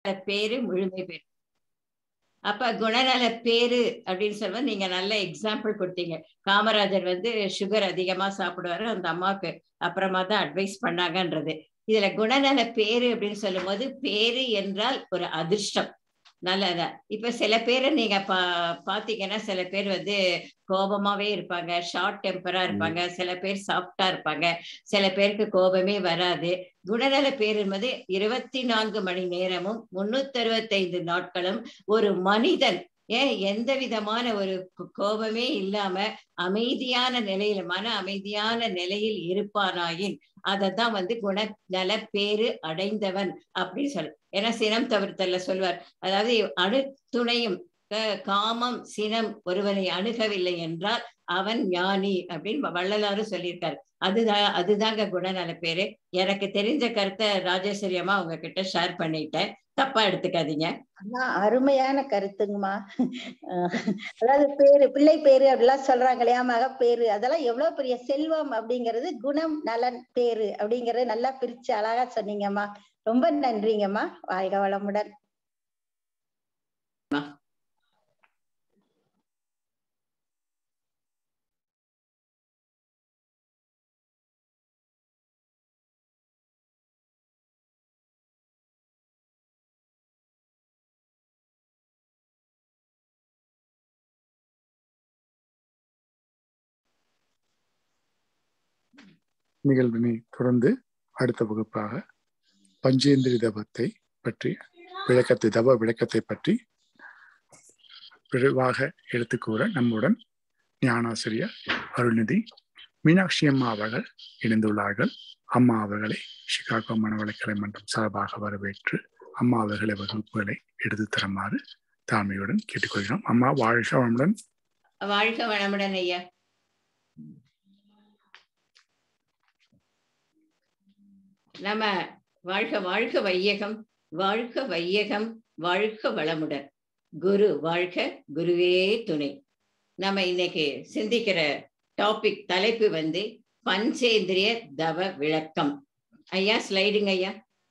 பேரு முழுமை பேரு அப்ப குணநல பேரு அப்படின்னு சொல்லும்போது நீங்க நல்ல எக்ஸாம்பிள் கொடுத்தீங்க காமராஜர் வந்து சுகர் அதிகமா சாப்பிடுவாரு அந்த அம்மாவுக்கு அப்புறமா தான் அட்வைஸ் பண்ணாங்கன்றது இதுல குணநல பேரு அப்படின்னு சொல்லும் போது பேரு என்றால் ஒரு அதிர்ஷ்டம் நல்லதா இப்ப சில பேரை நீங்க பா பாத்தீங்கன்னா சில பேர் வந்து கோபமாவே இருப்பாங்க ஷார்ட் டெம்பரா இருப்பாங்க சில பேர் சாஃப்டா இருப்பாங்க சில பேருக்கு கோபமே வராது குணநல பேர் என்பது இருபத்தி நான்கு மணி நேரமும் முன்னூத்தி அறுபத்தைந்து நாட்களும் ஒரு மனிதன் ஏன் எந்த விதமான ஒரு கோபமே இல்லாம அமைதியான நிலையில மன அமைதியான நிலையில் இருப்பானாயின் அதத்தான் வந்து குண நல பேரு அடைந்தவன் அப்படின்னு சொல்ல ஏன்னா சினம் தவிர்த்தல்ல சொல்வார் அதாவது அணு துணையும் காமம் சினம் ஒருவனை அணுகவில்லை என்றால் அவன் ஞானி அப்படின்னு வள்ளலாரும் சொல்லியிருக்காரு அதுதான் அதுதாங்க குணநல பேரு எனக்கு தெரிஞ்ச கருத்தை ராஜேஸ்வரி அம்மா உங்ககிட்ட ஷேர் பண்ணிட்டேன் தப்பா எடுத்துக்காதீங்க அருமையான கருத்துங்கம்மா அதாவது பேரு பிள்ளை பேரு அப்படிலாம் சொல்றாங்க இல்லையா மகப்பேரு அதெல்லாம் எவ்வளவு பெரிய செல்வம் அப்படிங்கிறது குணம் நலன் பேரு அப்படிங்கறது நல்லா பிரிச்சு அழகா சொன்னீங்கம்மா ரொம்ப நன்றிங்கம்மா வாழ்க வளமுடன் நிகழ்வினை தொடர்ந்து அடுத்த வகுப்பாக பஞ்சேந்திரி தவத்தை பற்றி விளக்கத்தை தவ விளக்கத்தை பற்றி விரிவாக எடுத்துக்கூற நம்முடன் ஞானாசிரியர் அருள்நிதி மீனாட்சி அம்மா அவர்கள் இணைந்துள்ளார்கள் அம்மா அவர்களை சிகாகோ மனவளக்கலை மன்றம் சார்பாக வரவேற்று அம்மா அவர்களை வகுப்புகளை எடுத்து தருமாறு தாழ்மையுடன் கேட்டுக்கொள்கிறோம் அம்மா வாழ்க வளமுடன் வாழ்க வளமுடன் ஐயா நம்ம வாழ்க வாழ்க வையகம் வாழ்க வையகம் வாழ்க வளமுடன் குரு வாழ்க குருவே துணை நம்ம இன்னைக்கு சிந்திக்கிற டாபிக் தலைப்பு வந்து பஞ்சேந்திரிய தவ விளக்கம் ஐயா ஸ்லைடுங்க ஐயா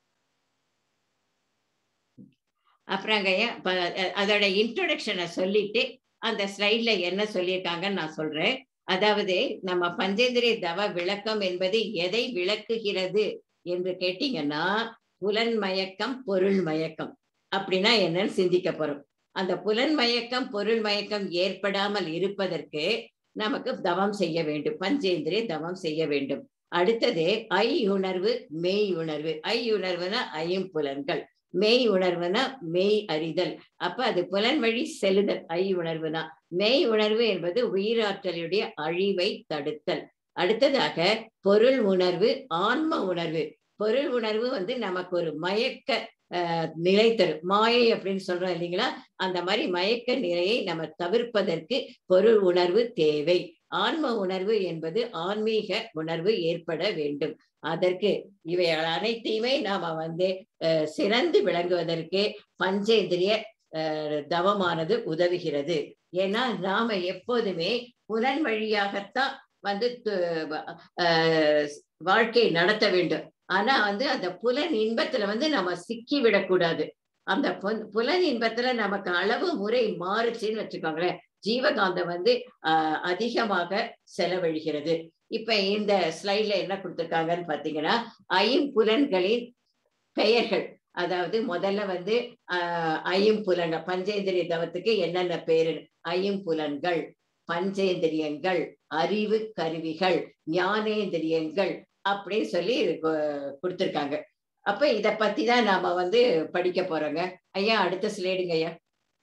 அப்புறங்க ஐயா அதோட இன்ட்ரோடக்ஷனை சொல்லிட்டு அந்த ஸ்லைட்ல என்ன சொல்லியிருக்காங்கன்னு நான் சொல்றேன் அதாவது நம்ம பஞ்சேந்திரிய தவ விளக்கம் என்பது எதை விளக்குகிறது என்று கேட்டீங்கன்னா புலன் மயக்கம் பொருள் மயக்கம் அப்படின்னா என்னன்னு சிந்திக்க போறோம் அந்த புலன் மயக்கம் பொருள் மயக்கம் ஏற்படாமல் இருப்பதற்கு நமக்கு தவம் செய்ய வேண்டும் பஞ்சேந்திரிய தவம் செய்ய வேண்டும் அடுத்தது ஐ உணர்வு மெய் உணர்வு ஐ உணர்வுனா ஐம்புலன்கள் மெய் உணர்வுனா மெய் அறிதல் அப்ப அது புலன் வழி செலுதல் ஐ உணர்வுனா மெய் உணர்வு என்பது உயிராற்றலுடைய அழிவை தடுத்தல் அடுத்ததாக பொருள் உணர்வு ஆன்ம உணர்வு பொருள் உணர்வு வந்து நமக்கு ஒரு மயக்க நிலை தரும் மாயை அப்படின்னு சொல்றோம் இல்லைங்களா அந்த மாதிரி மயக்க நிலையை நம்ம தவிர்ப்பதற்கு பொருள் உணர்வு தேவை ஆன்ம உணர்வு என்பது ஆன்மீக உணர்வு ஏற்பட வேண்டும் அதற்கு இவைகள் அனைத்தையுமே நாம வந்து சிறந்து விளங்குவதற்கு பஞ்சேந்திரிய தவமானது உதவுகிறது ஏன்னா நாம எப்போதுமே புலன் வழியாகத்தான் வந்து வாழ்க்கை நடத்த வேண்டும் ஆனா வந்து அந்த புலன் இன்பத்துல வந்து நம்ம சிக்கி விடக்கூடாது அந்த புலன் இன்பத்துல நமக்கு அளவு முறை மாறுச்சுன்னு வச்சுக்கோங்களேன் ஜீவகாந்தம் வந்து ஆஹ் அதிகமாக செலவழிகிறது இப்ப இந்த ஸ்லைட்ல என்ன கொடுத்திருக்காங்கன்னு பாத்தீங்கன்னா ஐம்புலன்களின் பெயர்கள் அதாவது முதல்ல வந்து ஆஹ் ஐம்புலன்கள் பஞ்சேந்திரிய தவத்துக்கு என்னென்ன பேரு ஐம்புலன்கள் பஞ்சேந்திரியங்கள் அறிவு கருவிகள் ஞானேந்திரியங்கள் அப்படின்னு சொல்லி கொடுத்துருக்காங்க அப்ப இத பத்தி தான் நாம வந்து படிக்க போறோங்க ஐயா அடுத்த ஸ்லைடுங்க ஐயா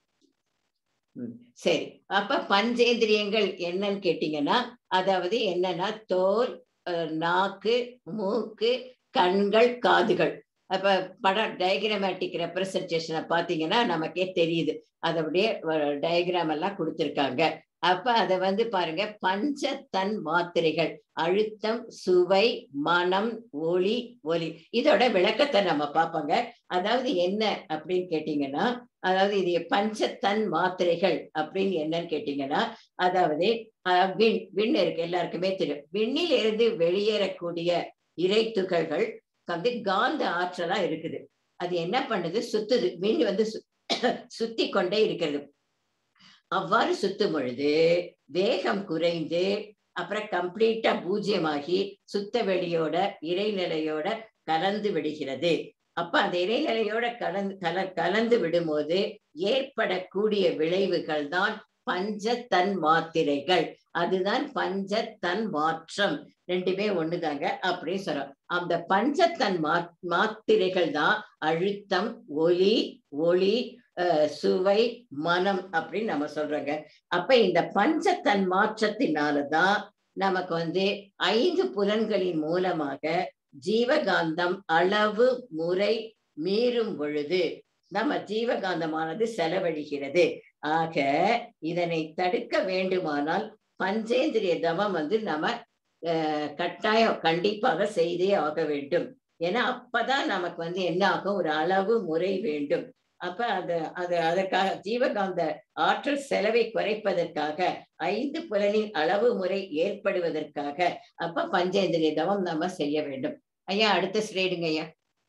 சரி அப்ப பஞ்சேந்திரியங்கள் என்னன்னு கேட்டீங்கன்னா அதாவது என்னன்னா தோல் நாக்கு மூக்கு கண்கள் காதுகள் அப்ப படம் டயக்ராமேட்டிக் ரெப்ரசன்டேஷனை பாத்தீங்கன்னா நமக்கே தெரியுது அதோடைய டயக்ராம் எல்லாம் கொடுத்துருக்காங்க அப்ப அத வந்து பாருங்க பஞ்ச தன் மாத்திரைகள் அழுத்தம் சுவை மனம் ஒளி ஒலி இதோட விளக்கத்தை நம்ம பார்ப்போங்க அதாவது என்ன அப்படின்னு கேட்டீங்கன்னா அதாவது இது பஞ்சத்தன் மாத்திரைகள் அப்படின்னு என்னன்னு கேட்டீங்கன்னா அதாவது விண் விண் இருக்கு எல்லாருக்குமே தெரியும் விண்ணில் இருந்து வெளியேறக்கூடிய இறை துகள்கள் வந்து காந்த ஆற்றலா இருக்குது அது என்ன பண்ணுது சுத்துது விண் வந்து சுத்தி கொண்டே இருக்கிறது அவ்வாறு சுத்தும் பொழுது வேகம் குறைந்து அப்புறம் கம்ப்ளீட்டா பூஜ்யமாகி சுத்த வெளியோட இறைநிலையோட கலந்து விடுகிறது அப்ப அந்த இறைநிலையோட கலந்து கல கலந்து விடும்போது ஏற்படக்கூடிய விளைவுகள் தான் பஞ்ச தன் மாத்திரைகள் அதுதான் பஞ்ச தன் மாற்றம் ரெண்டுமே ஒண்ணுதாங்க அப்படின்னு சொல்றோம் அந்த பஞ்சத்தன் மா மாத்திரைகள் தான் அழுத்தம் ஒலி ஒளி சுவை மனம் அப்படின்னு நம்ம சொல்றோங்க அப்ப இந்த பஞ்சத்தன் மாற்றத்தினாலதான் நமக்கு வந்து ஐந்து புலன்களின் மூலமாக ஜீவகாந்தம் அளவு முறை மீறும் பொழுது நம்ம ஜீவகாந்தமானது செலவழிகிறது ஆக இதனை தடுக்க வேண்டுமானால் பஞ்சேந்திரிய தவம் வந்து நம்ம கட்டாயம் கண்டிப்பாக செய்தே ஆக வேண்டும் ஏன்னா அப்பதான் நமக்கு வந்து என்ன ஆகும் ஒரு அளவு முறை வேண்டும் அப்ப அது அது அதற்காக ஜீவகாந்த ஆற்றல் செலவை குறைப்பதற்காக ஐந்து புலனின் அளவு முறை ஏற்படுவதற்காக அப்ப பஞ்சேந்திரிய தவம் நம்ம செய்ய வேண்டும் ஐயா அடுத்த ஸ்லைடுங்க ஐயா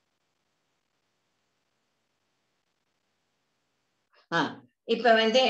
ஆஹ் இப்ப வந்து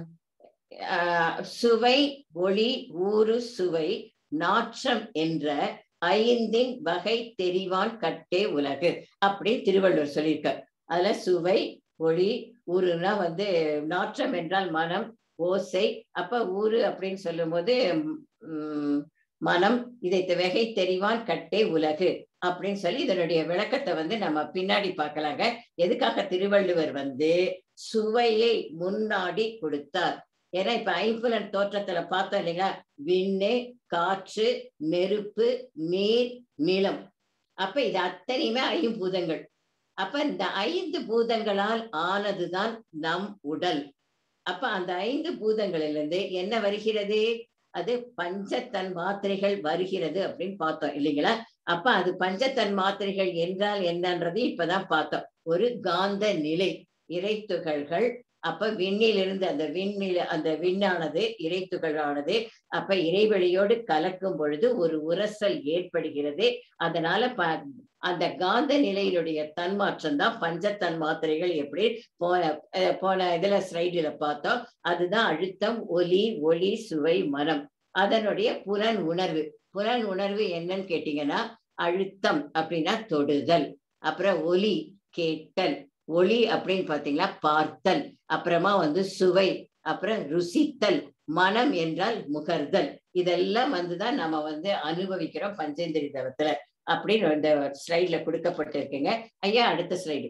சுவை ஒளி ஊறு சுவை நாற்றம் என்ற ஐந்தின் வகை தெரிவான் கட்டே உலகு அப்படின்னு திருவள்ளுவர் சொல்லியிருக்கார் அதுல சுவை ஒளி ஊருன்னா வந்து நாற்றம் என்றால் மனம் ஓசை அப்ப ஊரு அப்படின்னு சொல்லும் போது உம் மனம் இதை வகை தெரிவான் கட்டே உலகு அப்படின்னு சொல்லி இதனுடைய விளக்கத்தை வந்து நம்ம பின்னாடி பார்க்கலாங்க எதுக்காக திருவள்ளுவர் வந்து சுவையை முன்னாடி கொடுத்தார் ஏன்னா இப்ப ஐம்புலன் தோற்றத்துல பார்த்தோம் இல்லைங்களா விண்ணு காற்று நெருப்பு நீர் நிலம் அப்ப இது அத்தனையுமே ஐம்பூதங்கள் அப்ப இந்த ஐந்து பூதங்களால் ஆனதுதான் நம் உடல் அப்ப அந்த ஐந்து பூதங்களிலிருந்து என்ன வருகிறது அது பஞ்சத்தன் மாத்திரைகள் வருகிறது அப்படின்னு பார்த்தோம் இல்லைங்களா அப்ப அது பஞ்சத்தன் மாத்திரைகள் என்றால் என்னன்றது இப்பதான் பார்த்தோம் ஒரு காந்த நிலை இறைத்துகள்கள் அப்ப விண்ணிலிருந்து அந்த விண்ணில அந்த விண்ணானது இறைத்துகளானது அப்ப இறைவெளியோடு கலக்கும் பொழுது ஒரு உரசல் ஏற்படுகிறது அதனால ப அந்த காந்த நிலையினுடைய தன்மாற்றம் தான் பஞ்சத்தன் மாத்திரைகள் எப்படி போன போன இதுல ஸ்லைடுல பார்த்தோம் அதுதான் அழுத்தம் ஒலி ஒளி சுவை மனம் அதனுடைய புலன் உணர்வு புலன் உணர்வு என்னன்னு கேட்டீங்கன்னா அழுத்தம் அப்படின்னா தொடுதல் அப்புறம் ஒலி கேட்டல் ஒளி அப்படின்னு பாத்தீங்கன்னா பார்த்தல் அப்புறமா வந்து சுவை அப்புறம் ருசித்தல் மனம் என்றால் முகர்தல் இதெல்லாம் வந்துதான் நம்ம வந்து அனுபவிக்கிறோம் பஞ்சேந்திரி தவத்துல அப்படின்னு இந்த ஸ்லைட்ல கொடுக்கப்பட்டிருக்குங்க ஐயா அடுத்த ஸ்லைடு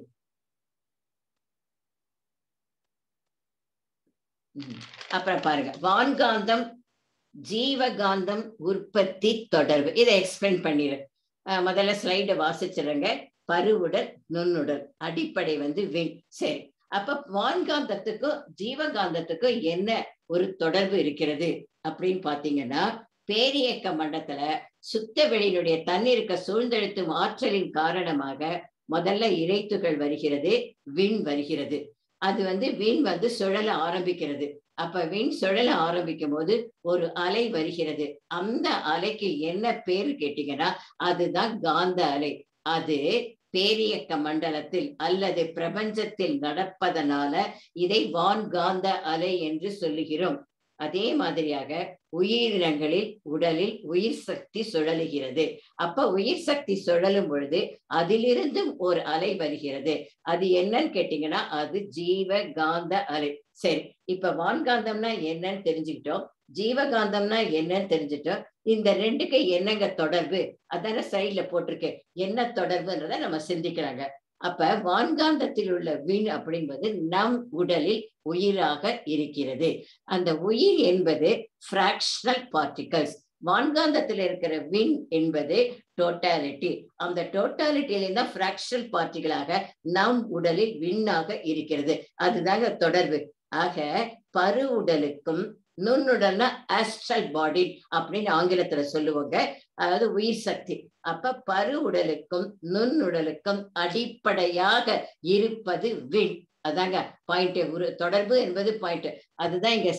அப்புறம் பாருங்க வான்காந்தம் ஜீவகாந்தம் உற்பத்தி தொடர்பு இதை எக்ஸ்பிளைன் பண்ணிடு முதல்ல ஸ்லைடை வாசிச்சிடுங்க பருவுடல் நுண்ணுடல் அடிப்படை வந்து விண் சரி அப்ப வான்காந்தத்துக்கும் ஜீவகாந்தத்துக்கும் என்ன ஒரு தொடர்பு இருக்கிறது அப்படின்னு பாத்தீங்கன்னா பேரியக்க மண்டத்துல சுத்த வெளியினுடைய தண்ணீருக்கு சூழ்ந்தெழுத்தும் ஆற்றலின் காரணமாக முதல்ல இறைத்துகள் வருகிறது விண் வருகிறது அது வந்து விண் வந்து சுழல ஆரம்பிக்கிறது அப்ப விண் சுழல ஆரம்பிக்கும் போது ஒரு அலை வருகிறது அந்த அலைக்கு என்ன பேரு கேட்டீங்கன்னா அதுதான் காந்த அலை அது பேரியக்க மண்டலத்தில் அல்லது பிரபஞ்சத்தில் நடப்பதனால இதை வான்காந்த அலை என்று சொல்லுகிறோம் அதே மாதிரியாக உயிரினங்களில் உடலில் உயிர் சக்தி சுழலுகிறது அப்ப உயிர் சக்தி சுழலும் பொழுது அதிலிருந்தும் ஒரு அலை வருகிறது அது என்னன்னு கேட்டீங்கன்னா அது ஜீவ காந்த அலை சரி இப்ப வான்காந்தம்னா என்னன்னு தெரிஞ்சுக்கிட்டோம் ஜீவகாந்தம்னா என்னன்னு தெரிஞ்சுட்டோம் இந்த ரெண்டுக்கு என்னங்க தொடர்பு அதான சைட்ல போட்டிருக்கேன் என்ன தொடர்புன்றத நம்ம சிந்திக்கிறாங்க அப்ப வான்காந்தத்தில் உள்ள விண் அப்படின்பது நம் உடலில் உயிராக இருக்கிறது அந்த உயிர் என்பது பிராக்ஷனல் பார்ட்டிகல்ஸ் வான்காந்தத்தில் இருக்கிற விண் என்பது டோட்டாலிட்டி அந்த டோட்டாலிட்டியில தான் பிராக்ஷனல் பார்ட்டிகளாக நம் உடலில் விண்ணாக இருக்கிறது அதுதாங்க தொடர்பு ஆக பரு உடலுக்கும் நுண்ணுடல்னா ஆஸ்ட்ரல் பாடி அப்படின்னு ஆங்கிலத்துல சொல்லுவாங்க அதாவது உயிர் சக்தி அப்ப பரு உடலுக்கும் நுண்ணுடலுக்கும் அடிப்படையாக இருப்பது விண் அதாங்க பாயிண்ட் ஒரு தொடர்பு என்பது பாயிண்ட் அதுதான் இங்க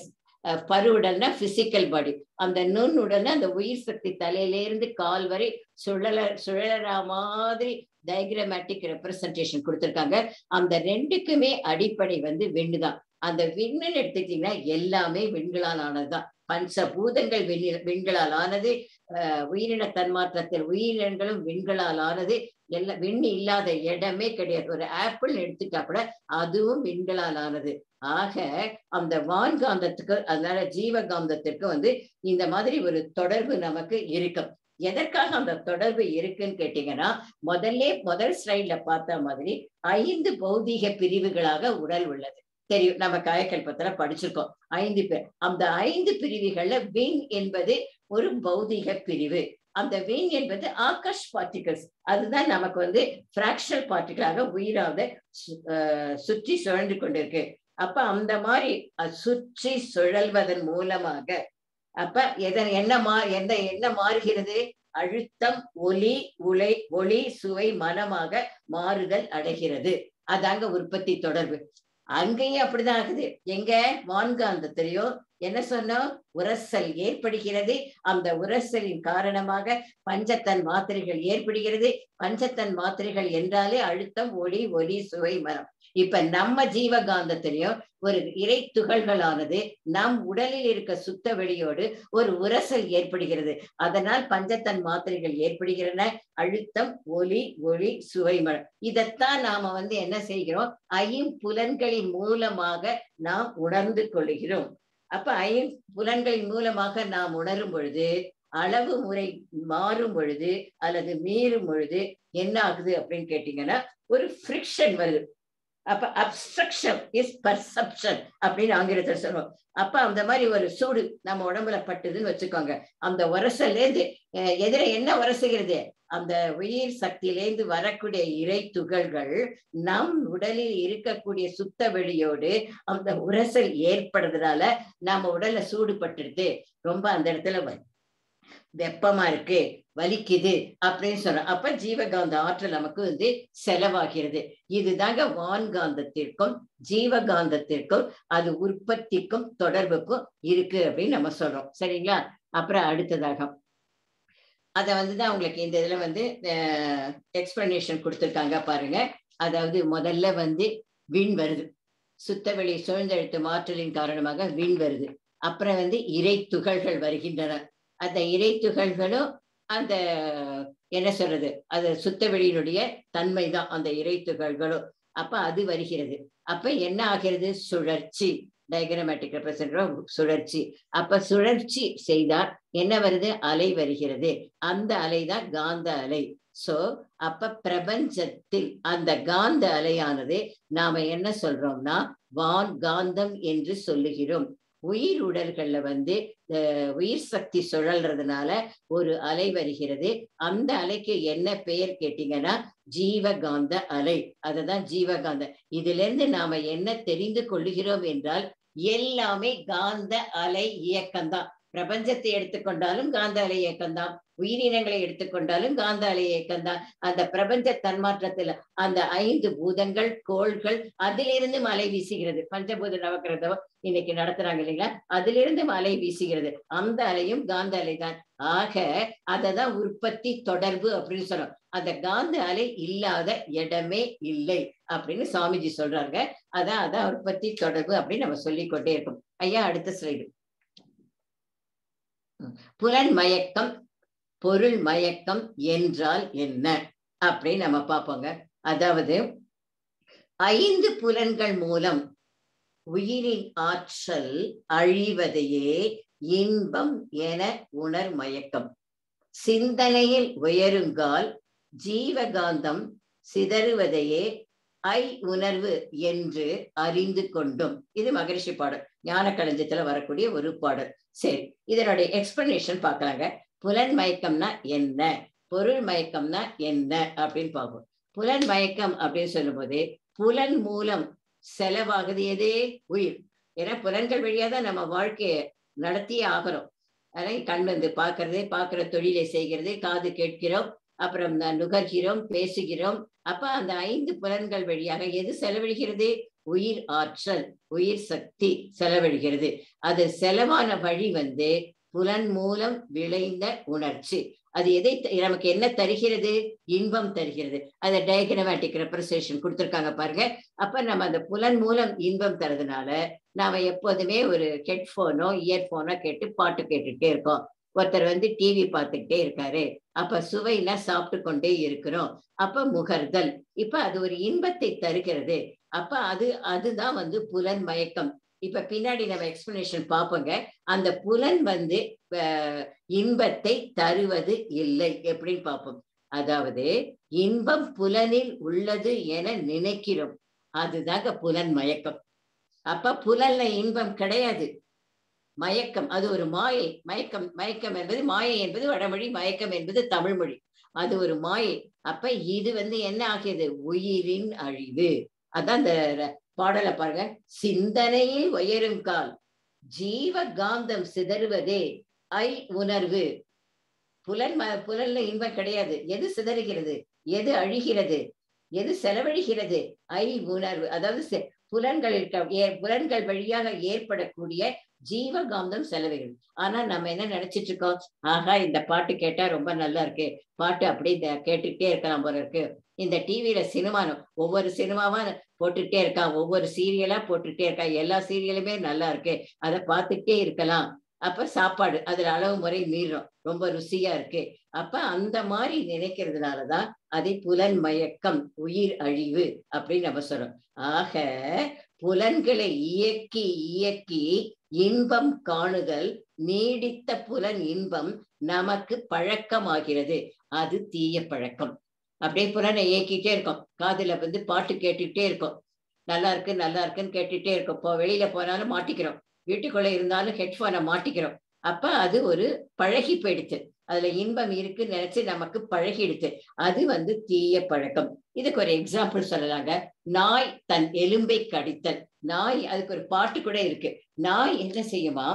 அஹ், பருவுடல்னா பிசிக்கல் பாடி அந்த நுண்ணுடல்னா அந்த உயிர் சக்தி தலையிலேருந்து கால் வரை சுழல சுழலற மாதிரி டயக்ராமேட்டிக் ரெப்ரசன்டேஷன் கொடுத்திருக்காங்க அந்த ரெண்டுக்குமே அடிப்படை வந்து விண்ணு தான் அந்த விண்ணுன்னு எடுத்துக்கிட்டீங்கன்னா எல்லாமே விண்களால் ஆனதுதான் பஞ்ச பூதங்கள் விண்ணி விண்களால் ஆனது அஹ், உயிரின தன்மாற்றத்தில் உயிரினங்களும் விண்களால் ஆனது எல்லா விண்ணு இல்லாத இடமே கிடையாது ஒரு ஆப்பிள் எடுத்துட்டா கூட அதுவும் விண்களால் ஆனது ஆக அந்த வான்காந்தத்துக்கு அதனால ஜீவகாந்தத்திற்கு வந்து இந்த மாதிரி ஒரு தொடர்பு நமக்கு இருக்கும் எதற்காக அந்த தொடர்பு இருக்குன்னு கேட்டீங்கன்னா முதல்ல முதல் ஸ்லைட்ல பார்த்த மாதிரி ஐந்து பௌதீக பிரிவுகளாக உடல் உள்ளது தெரியும் நம்ம காயக்கல்பத்துல படிச்சிருக்கோம் ஐந்து பேர் அந்த ஐந்து பிரிவுகள்ல விண் என்பது ஒரு பௌதீக பிரிவு அந்த விண் என்பது ஆகாஷ் பார்ட்டிகல்ஸ் அதுதான் நமக்கு வந்து பிராக்ஷனல் பார்ட்டிகளாக உயிராக சு- அஹ் சுற்றி சுழன்று கொண்டிருக்கு அப்ப அந்த மாதிரி அஹ் சுற்றி சுழல்வதன் மூலமாக அப்ப எதன் என்ன மா எந்த என்ன மாறுகிறது அழுத்தம் ஒலி உலை ஒளி சுவை மனமாக மாறுதல் அடைகிறது அதாங்க உற்பத்தி தொடர்பு அங்கேயும் அப்படிதான் ஆகுது எங்க வான்காந்தத்திலையும் என்ன சொன்னோம் உரசல் ஏற்படுகிறது அந்த உரசலின் காரணமாக பஞ்சத்தன் மாத்திரைகள் ஏற்படுகிறது பஞ்சத்தன் மாத்திரைகள் என்றாலே அழுத்தம் ஒளி ஒலி சுவை மனம் இப்ப நம்ம ஜீவகாந்தத்திலையும் ஒரு இறை துகள்களானது நம் உடலில் இருக்க சுத்த வெளியோடு ஒரு உரசல் ஏற்படுகிறது அதனால் பஞ்சத்தன் மாத்திரைகள் ஏற்படுகிறன அழுத்தம் ஒலி ஒளி சுவை மனம் இதைத்தான் நாம வந்து என்ன செய்கிறோம் ஐம்புலன்களின் மூலமாக நாம் உணர்ந்து கொள்கிறோம் அப்ப ஐம்புலன்களின் மூலமாக நாம் உணரும் பொழுது அளவு முறை மாறும் பொழுது அல்லது மீறும் பொழுது என்ன ஆகுது அப்படின்னு கேட்டீங்கன்னா ஒரு ஃப்ரிக்ஷன் வருது அப்ப அப்ஸ்ட்ரக்ஷன் இஸ் பர்செப்ஷன் அப்படின்னு ஆங்கிலத்தில் சொல்லுவோம் அப்ப அந்த மாதிரி ஒரு சூடு நம்ம உடம்புல பட்டுதுன்னு வச்சுக்கோங்க அந்த உரசல்லேருந்து அஹ், எதிர என்ன உரசுகிறது அந்த உயிர் சக்தியிலேந்து வரக்கூடிய இறை துகள்கள் நம் உடலில் இருக்கக்கூடிய சுத்த வெளியோடு அந்த உரசல் ஏற்படுறதுனால நம்ம உடல்ல சூடு பட்டுடுது ரொம்ப அந்த இடத்துல வ- வெப்பமா இருக்கு வலிக்குது அப்படின்னு சொல்றோம் அப்ப ஜீவகாந்த ஆற்றல் நமக்கு வந்து செலவாகிறது இதுதாங்க வான்காந்தத்திற்கும் ஜீவகாந்தத்திற்கும் அது உற்பத்திக்கும் தொடர்புக்கும் இருக்கு அப்படின்னு நம்ம சொல்றோம் சரிங்களா அப்புறம் அடுத்ததாக அத வந்துதான் உங்களுக்கு இந்த இதுல வந்து எக்ஸ்பிளனேஷன் கொடுத்திருக்காங்க பாருங்க அதாவது முதல்ல வந்து விண் வருது சுத்தவெளி சுழந்தெழுத்து மாற்றலின் காரணமாக விண் வருது அப்புறம் வந்து இறை துகள்கள் வருகின்றன அந்த இறை துகள்களும் அந்த என்ன சொல்றது அது சுத்தவெளியினுடைய தன்மை தான் அந்த இறை துகள்களும் அப்ப அது வருகிறது அப்ப என்ன ஆகிறது சுழற்சி டயக்ராமேட்டிக் ரெப்ரசன்ட் சுழற்சி அப்ப சுழற்சி செய்தால் என்ன வருது அலை வருகிறது அந்த அலை தான் காந்த அலை சோ அப்ப பிரபஞ்சத்தில் அந்த காந்த அலையானது நாம என்ன சொல்றோம்னா வான் காந்தம் என்று சொல்லுகிறோம் உயிர் உடல்கள்ல வந்து அஹ், உயிர் சக்தி சுழல்றதுனால ஒரு அலை வருகிறது அந்த அலைக்கு என்ன பெயர் கேட்டீங்கன்னா ஜீவகாந்த அலை அதுதான் ஜீவகாந்த இதுல இருந்து நாம என்ன தெரிந்து கொள்ளுகிறோம் என்றால் எல்லாமே காந்த அலை இயக்கம்தான் பிரபஞ்சத்தை எடுத்துக்கொண்டாலும் காந்த அலை இயக்கம்தான் உயிரினங்களை எடுத்துக்கொண்டாலும் காந்த அலை இயக்கம்தான் அந்த பிரபஞ்ச தன்மாற்றத்துல அந்த ஐந்து பூதங்கள் கோள்கள் அதிலிருந்து மலை வீசுகிறது பஞ்சபூத நவக்கிரதம் இன்னைக்கு நடத்துறாங்க இல்லைங்களா அதிலிருந்து மலை வீசுகிறது அந்த அலையும் காந்த அலை தான் ஆக அததான் உற்பத்தி தொடர்பு அப்படின்னு சொல்றோம் அந்த காந்த அலை இல்லாத இடமே இல்லை அப்படின்னு சுவாமிஜி சொல்றாங்க அதான் அதான் உற்பத்தி தொடர்பு அப்படின்னு நம்ம சொல்லிக் கொண்டே இருக்கோம் ஐயா அடுத்த ஸ்லைடு புலன் மயக்கம் பொருள் மயக்கம் என்றால் என்ன அப்படின்னு நம்ம பார்ப்போங்க அதாவது ஐந்து புலன்கள் மூலம் உயிரின் ஆற்றல் அழிவதையே இன்பம் என உணர் மயக்கம் சிந்தனையில் உயருங்கால் ஜீவகாந்தம் சிதறுவதையே ஐ உணர்வு என்று அறிந்து கொண்டும் இது மகரிஷி பாடல் ஞான களஞ்சத்துல வரக்கூடிய ஒரு பாடல் சரி இதனுடைய எக்ஸ்பிளனேஷன் பார்க்கலாங்க புலன் மயக்கம்னா என்ன பொருள் மயக்கம்னா என்ன அப்படின்னு பார்ப்போம் புலன் மயக்கம் அப்படின்னு சொல்லும்போது புலன் மூலம் செலவாகுது எதே உயிர் ஏன்னா புலன்கள் வழியா தான் நம்ம வாழ்க்கையை நடத்தியே ஆகிறோம் அதனால கண் வந்து பார்க்கறது பார்க்கிற தொழிலை செய்கிறது காது கேட்கிறோம் அப்புறம் ந- நுகர்கிறோம் பேசுகிறோம் அப்ப அந்த ஐந்து புலன்கள் வழியாக எது செலவழிகிறது உயிர் ஆற்றல் உயிர் சக்தி செலவழிகிறது அது செலவான வழி வந்து புலன் மூலம் விளைந்த உணர்ச்சி அது எதை த- நமக்கு என்ன தருகிறது இன்பம் தருகிறது அதை டயக்னமேட்டிக் ரெப்ரசேஷன் கொடுத்துருக்காங்க பாருங்க அப்ப நம்ம அந்த புலன் மூலம் இன்பம் தரதுனால நாம எப்போதுமே ஒரு ஹெட்ஃபோனோ இயர்போனோ கேட்டு பாட்டு கேட்டுட்டே இருக்கோம் ஒருத்தர் வந்து டிவி பார்த்துக்கிட்டே இருக்காரு அப்ப சுவைனா சாப்பிட்டு கொண்டே இருக்கிறோம் அப்ப முகர்தல் இப்ப அது ஒரு இன்பத்தை தருகிறது அப்ப அது அதுதான் வந்து புலன் மயக்கம் இப்ப பின்னாடி நம்ம எக்ஸ்பிளனேஷன் பார்ப்போங்க அந்த புலன் வந்து அஹ், இன்பத்தை தருவது இல்லை எப்படின்னு பார்ப்போம் அதாவது இன்பம் புலனில் உள்ளது என நினைக்கிறோம் அதுதாங்க புலன் மயக்கம் அப்ப புலன்ல இன்பம் கிடையாது மயக்கம் அது ஒரு மாயை மயக்கம் மயக்கம் என்பது மாயை என்பது வடமொழி மயக்கம் என்பது தமிழ் மொழி அது ஒரு மாயை அப்ப இது வந்து என்ன ஆகியது உயிரின் அழிவு அதான் இந்த ர- பாடலை பாருங்க சிந்தனையில் உயரும் கால் ஜீவ காந்தம் சிதறுவதே ஐ உணர்வு புலன் ம- புலன்ல இன்பம் கிடையாது எது சிதறுகிறது எது அழிகிறது எது செலவழிகிறது ஐ உணர்வு அதாவது செ- புலன்களில் க- ஏ- புலன்கள் வழியாக ஏற்படக்கூடிய ஜீவகாந்தம் செலவுகிறது ஆனா நம்ம என்ன நினைச்சிட்டு இருக்கோம் ஆஹா இந்த பாட்டு கேட்டா ரொம்ப நல்லா இருக்கு பாட்டு அப்படியே இந்த கேட்டுக்கிட்டே இருக்கலாம் போல இருக்கு இந்த டிவியில சினிமா ஒவ்வொரு சினிமாவா போட்டுட்டே இருக்கான் ஒவ்வொரு சீரியலா போட்டுட்டே இருக்கான் எல்லா சீரியலுமே நல்லா இருக்கு அதை பார்த்துட்டே இருக்கலாம் அப்ப சாப்பாடு அதுல அளவு முறை மீறும் ரொம்ப ருசியா இருக்கு அப்ப அந்த மாதிரி நினைக்கிறதுனாலதான் அதை புலன் மயக்கம் உயிர் அழிவு அப்படின்னு நம்ம சொல்றோம் ஆக புலன்களை இயக்கி இயக்கி இன்பம் காணுதல் நீடித்த புலன் இன்பம் நமக்கு பழக்கமாகிறது அது தீய பழக்கம் அப்படியே புலனை இயக்கிட்டே இருக்கோம் காதுல வந்து பாட்டு கேட்டுட்டே இருக்கோம் நல்லா இருக்கு நல்லா இருக்குன்னு கேட்டுட்டே இருக்கோம் இப்போ வெளியில போனாலும் மாட்டிக்கிறோம் வீட்டுக்குள்ள இருந்தாலும் ஹெட்ஃபோனை மாட்டிக்கிறோம் அப்ப அது ஒரு பழகி போயிடுச்சு அதுல இன்பம் இருக்குன்னு நினைச்சு நமக்கு பழகிடுச்சு அது வந்து தீய பழக்கம் இதுக்கு ஒரு எக்ஸாம்பிள் சொல்லலாங்க நாய் தன் எலும்பை கடித்தல் நாய் அதுக்கு ஒரு பாட்டு கூட இருக்கு நாய் என்ன செய்யுமா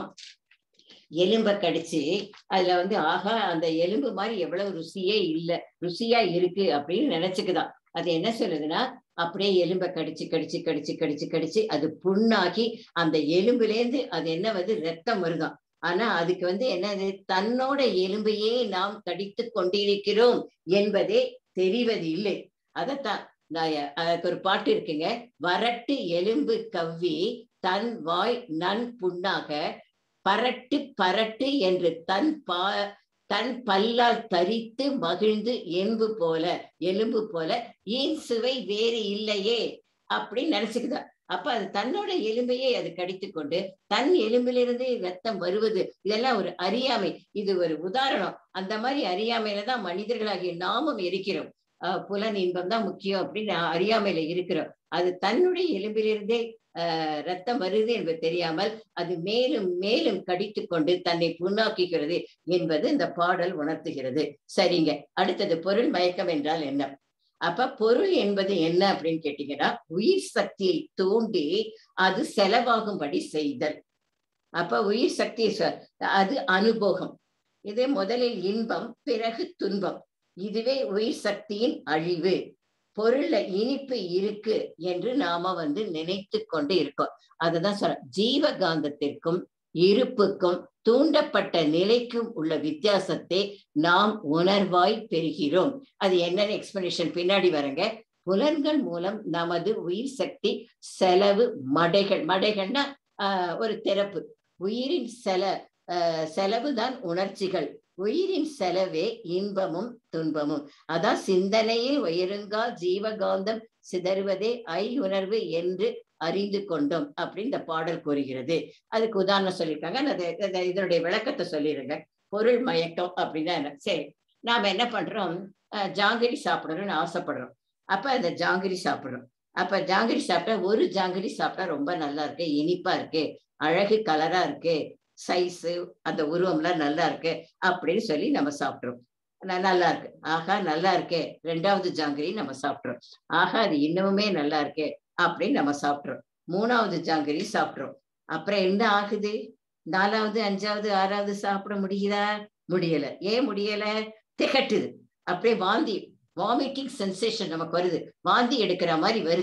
எலும்ப கடிச்சு அதுல வந்து ஆகா அந்த எலும்பு மாதிரி எவ்வளவு ருசியே இல்ல ருசியா இருக்கு அப்படின்னு நினைச்சுக்குதான் அது என்ன சொல்லுதுன்னா அப்படியே எலும்ப கடிச்சு கடிச்சு கடிச்சு கடிச்சு கடிச்சு அது புண்ணாக்கி அந்த எலும்புலேருந்து அது என்ன வந்து ரத்தம் வருதாம் ஆனா அதுக்கு வந்து என்னது தன்னோட எலும்பையே நாம் கடித்து கொண்டிருக்கிறோம் என்பதே தெரிவது இல்லை அதத்தான் நான் எ- அதுக்கு ஒரு பாட்டு இருக்குங்க வரட்டு எலும்பு கவ்வி தன் வாய் நன் புண்ணாக பரட்டு பரட்டு என்று தன் பா தன் பல்லால் தரித்து மகிழ்ந்து எலும்பு போல எலும்பு போல ஏன் சுவை வேறு இல்லையே அப்படின்னு நினைச்சுக்குதா அப்ப அது தன்னோட எலும்பையே அது கடித்து கொண்டு தன் எலும்பிலிருந்து ரத்தம் வருவது இதெல்லாம் ஒரு அறியாமை இது ஒரு உதாரணம் அந்த மாதிரி அறியாமையில தான் மனிதர்களாகிய நாமும் இருக்கிறோம் ஆஹ் புலன் இன்பம் தான் முக்கியம் அப்படின்னு அறியாமையில இருக்கிறோம் அது தன்னுடைய எலும்பிலிருந்தே ஆஹ் ரத்தம் வருது என்பது தெரியாமல் அது மேலும் மேலும் கடித்து கொண்டு தன்னை புண்ணாக்குகிறது என்பது இந்த பாடல் உணர்த்துகிறது சரிங்க அடுத்தது பொருள் மயக்கம் என்றால் என்ன அப்ப பொருள் என்பது என்ன அப்படின்னு கேட்டீங்கன்னா உயிர் சக்தியை தூண்டி அது செலவாகும்படி செய்தல் அப்ப உயிர் சக்தி ச- அது அனுபோகம் இது முதலில் இன்பம் பிறகு துன்பம் இதுவே உயிர் சக்தியின் அழிவு பொருள்ல இனிப்பு இருக்கு என்று நாம வந்து நினைத்து கொண்டு இருக்கோம் அதுதான் சொல்ற ஜீவகாந்தத்திற்கும் இருப்புக்கும் தூண்டப்பட்ட நிலைக்கும் உள்ள வித்தியாசத்தை நாம் உணர்வாய் பெறுகிறோம் அது என்னன்னு எக்ஸ்பிளனேஷன் பின்னாடி வரங்க புலன்கள் மூலம் நமது உயிர் சக்தி செலவு மடைகள் மடைகள்னா ஆஹ் ஒரு திறப்பு உயிரின் செல ஆஹ் செலவுதான் உணர்ச்சிகள் உயிரின் செலவே இன்பமும் துன்பமும் அதான் சிந்தனையில் உயருங்கா ஜீவகாந்தம் சிதறுவதே ஐ உணர்வு என்று அறிந்து கொண்டோம் அப்படின்னு இந்த பாடல் கூறுகிறது அதுக்கு உதாரணம் சொல்லியிருக்காங்க நான் அதை- அதை- இதனுடைய விளக்கத்தை சொல்லிடுங்க பொருள் மயக்கம் அப்படின்னா என்ன சரி நாம என்ன பண்றோம் அஹ் ஜாங்கிரி சாப்பிடணும்னு ஆசைப்படுறோம் அப்ப அந்த ஜாங்கிரி சாப்பிடுறோம் அப்ப ஜாங்கிரி சாப்பிட்டா ஒரு ஜாங்கிரி சாப்பிட்டா ரொம்ப நல்லா இருக்கு இனிப்பா இருக்கு அழகு கலரா இருக்கு சைஸு அந்த உருவம்லாம் நல்லா இருக்கு அப்படின்னு சொல்லி நம்ம சாப்பிட்றோம் ந- நல்லா இருக்கு ஆஹா நல்லா இருக்கே ரெண்டாவது ஜாங்கிரி நம்ம சாப்பிட்றோம் ஆஹா அது இன்னமுமே நல்லா இருக்கே அப்படின்னு நம்ம சாப்பிட்றோம் மூணாவது ஜாங்கிரி சாப்பிட்றோம் அப்புறம் என்ன ஆகுது நாலாவது அஞ்சாவது ஆறாவது சாப்பிட முடியுதா முடியல ஏன் முடியல திகட்டுது அப்படியே வாந்தி வாமிட்டிங் சென்சேஷன் நமக்கு வருது வாந்தி எடுக்கிற மாதிரி வருது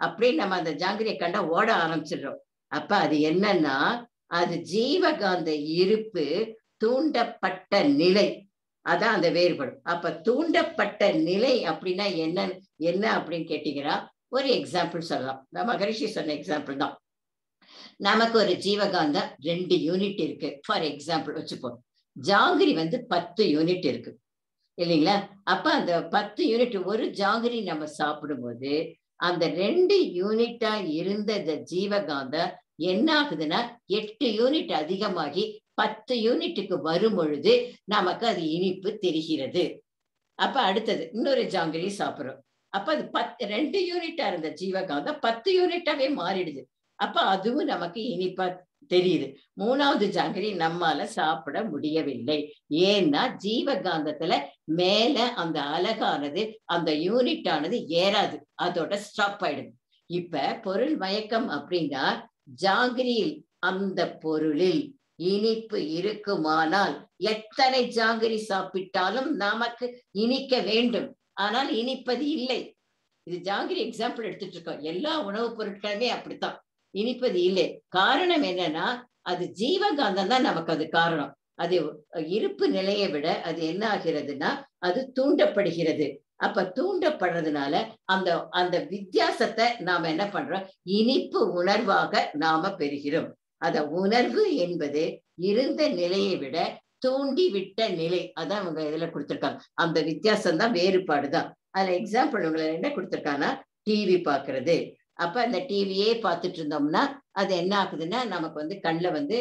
அப்படியே நம்ம அந்த ஜாங்கிரியை கண்டா ஓட ஆரம்பிச்சிடுறோம் அப்ப அது என்னன்னா அது ஜீவகாந்த இருப்பு தூண்டப்பட்ட நிலை அதான் அந்த வேறுபடும் அப்ப தூண்டப்பட்ட நிலை அப்படின்னா என்ன என்ன அப்படின்னு கேட்டீங்கன்னா ஒரு எக்ஸாம்பிள் சொல்லலாம் நான் மகரிஷி சொன்ன எக்ஸாம்பிள் தான் நமக்கு ஒரு ஜீவகாந்தம் ரெண்டு யூனிட் இருக்கு ஃபார் எக்ஸாம்பிள் வச்சுப்போம் ஜாங்கிரி வந்து பத்து யூனிட் இருக்கு இல்லைங்களா அப்ப அந்த பத்து யூனிட் ஒரு ஜாங்கிரி நம்ம சாப்பிடும்போது அந்த ரெண்டு யூனிட்டா இருந்த இந்த ஜீவகாந்தம் என்ன ஆகுதுன்னா எட்டு யூனிட் அதிகமாகி பத்து யூனிட்டுக்கு வரும் பொழுது நமக்கு அது இனிப்பு தெரிகிறது அப்ப அடுத்தது இன்னொரு ஜாங்கிரி சாப்பிடுறோம் அப்ப அது பத்து ரெண்டு யூனிட்டா இருந்த ஜீவகாந்தம் பத்து யூனிட்டாவே மாறிடுது அப்ப அதுவும் நமக்கு இனிப்பா தெரியுது மூணாவது ஜாங்கிரி நம்மால சாப்பிட முடியவில்லை ஏன்னா ஜீவகாந்தத்துல மேல அந்த அழகானது அந்த யூனிட் ஆனது ஏறாது அதோட ஸ்டாப் ஆயிடுது இப்ப பொருள் மயக்கம் அப்படின்னா ஜாங்கிரியில் அந்த பொருளில் இனிப்பு இருக்குமானால் எத்தனை ஜாங்கிரி சாப்பிட்டாலும் நமக்கு இனிக்க வேண்டும் ஆனால் இனிப்பது இல்லை இது ஜாங்கிரி எக்ஸாம்பிள் எடுத்துட்டு இருக்கோம் எல்லா உணவுப் பொருட்களுமே அப்படித்தான் இனிப்பது இல்லை காரணம் என்னன்னா அது ஜீவகாந்தம் தான் நமக்கு அது காரணம் அது இருப்பு நிலையை விட அது என்ன ஆகிறதுனா அது தூண்டப்படுகிறது அப்ப தூண்டப்படுறதுனால அந்த அந்த வித்தியாசத்தை நாம என்ன பண்றோம் இனிப்பு உணர்வாக நாம பெறுகிறோம் அத உணர்வு என்பது இருந்த நிலையை விட தூண்டி விட்ட நிலை அதான் அவங்க இதுல கொடுத்திருக்காங்க அந்த வித்தியாசம் தான் வேறுபாடு தான் அதுல எக்ஸாம்பிள் உங்களை என்ன கொடுத்திருக்காங்கன்னா டிவி பாக்குறது அப்ப அந்த டிவியே பார்த்துட்டு இருந்தோம்னா அது என்ன ஆகுதுன்னா நமக்கு வந்து கண்ணில் வந்து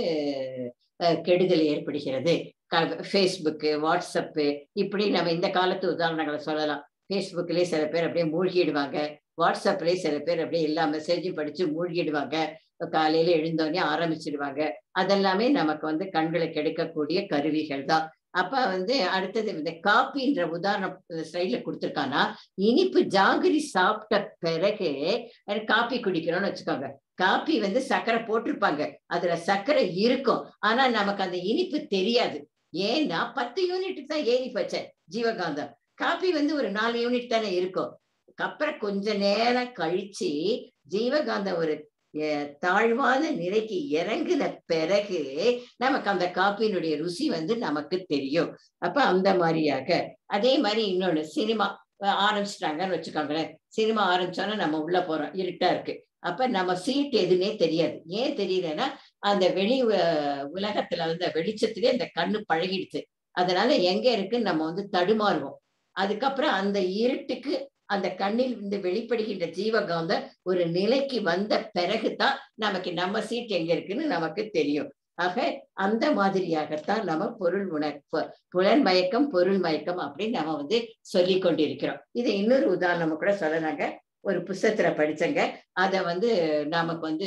கெடுதல் ஏற்படுகிறது ஃபேஸ்புக்கு வாட்ஸ்அப்பு இப்படி நம்ம இந்த காலத்து உதாரணங்களை சொல்லலாம் ஃபேஸ்புக்லேயே சில பேர் அப்படியே மூழ்கிடுவாங்க வாட்ஸ்அப்லேயே சில பேர் அப்படியே எல்லா மெசேஜும் படிச்சு மூழ்கிடுவாங்க காலையில எழுந்தோடனே ஆரம்பிச்சிடுவாங்க அதெல்லாமே நமக்கு வந்து கண்களை கெடுக்கக்கூடிய கருவிகள் தான் அப்ப வந்து அடுத்தது இந்த காப்பின்ற உதாரணம் ஸ்லைட்ல கொடுத்துருக்கானா இனிப்பு ஜாங்கிரி சாப்பிட்ட பிறகு காப்பி குடிக்கிறோம்னு வச்சுக்கோங்க காப்பி வந்து சர்க்கரை போட்டிருப்பாங்க அதுல சர்க்கரை இருக்கும் ஆனா நமக்கு அந்த இனிப்பு தெரியாது ஏன்னா பத்து யூனிட் தான் ஏறி போச்ச ஜீவகாந்தம் காப்பி வந்து ஒரு நாலு யூனிட் தானே இருக்கும் அப்புறம் கொஞ்ச நேரம் கழிச்சு ஜீவகாந்தம் ஒரு தாழ்வான நிலைக்கு இறங்குன பிறகு நமக்கு அந்த காப்பியினுடைய ருசி வந்து நமக்கு தெரியும் அப்ப அந்த மாதிரியாக அதே மாதிரி இன்னொன்னு சினிமா ஆரம்பிச்சிட்டாங்கன்னு வச்சுக்கோங்களேன் சினிமா ஆரம்பிச்சோன்னா நம்ம உள்ள போறோம் இருட்டா இருக்கு அப்ப நம்ம சீட் எதுன்னே தெரியாது ஏன் தெரியலன்னா அந்த வெளி உலகத்துல வந்து வெளிச்சத்திலே அந்த கண்ணு பழகிடுச்சு அதனால எங்க இருக்குன்னு நம்ம வந்து தடுமாறுவோம் அதுக்கப்புறம் அந்த இருட்டுக்கு அந்த கண்ணில் இருந்து வெளிப்படுகின்ற ஜீவகாந்த ஒரு நிலைக்கு வந்த பிறகுதான் நமக்கு நம்ம சீட் எங்க இருக்குன்னு நமக்கு தெரியும் ஆக அந்த மாதிரியாகத்தான் நம்ம பொருள் உணர் புலன் மயக்கம் பொருள் மயக்கம் அப்படின்னு நம்ம வந்து சொல்லி கொண்டிருக்கிறோம் இது இன்னொரு உதாரணம் கூட சொல்லலாங்க ஒரு புஸ்தகத்துல படிச்சங்க அதை வந்து நமக்கு வந்து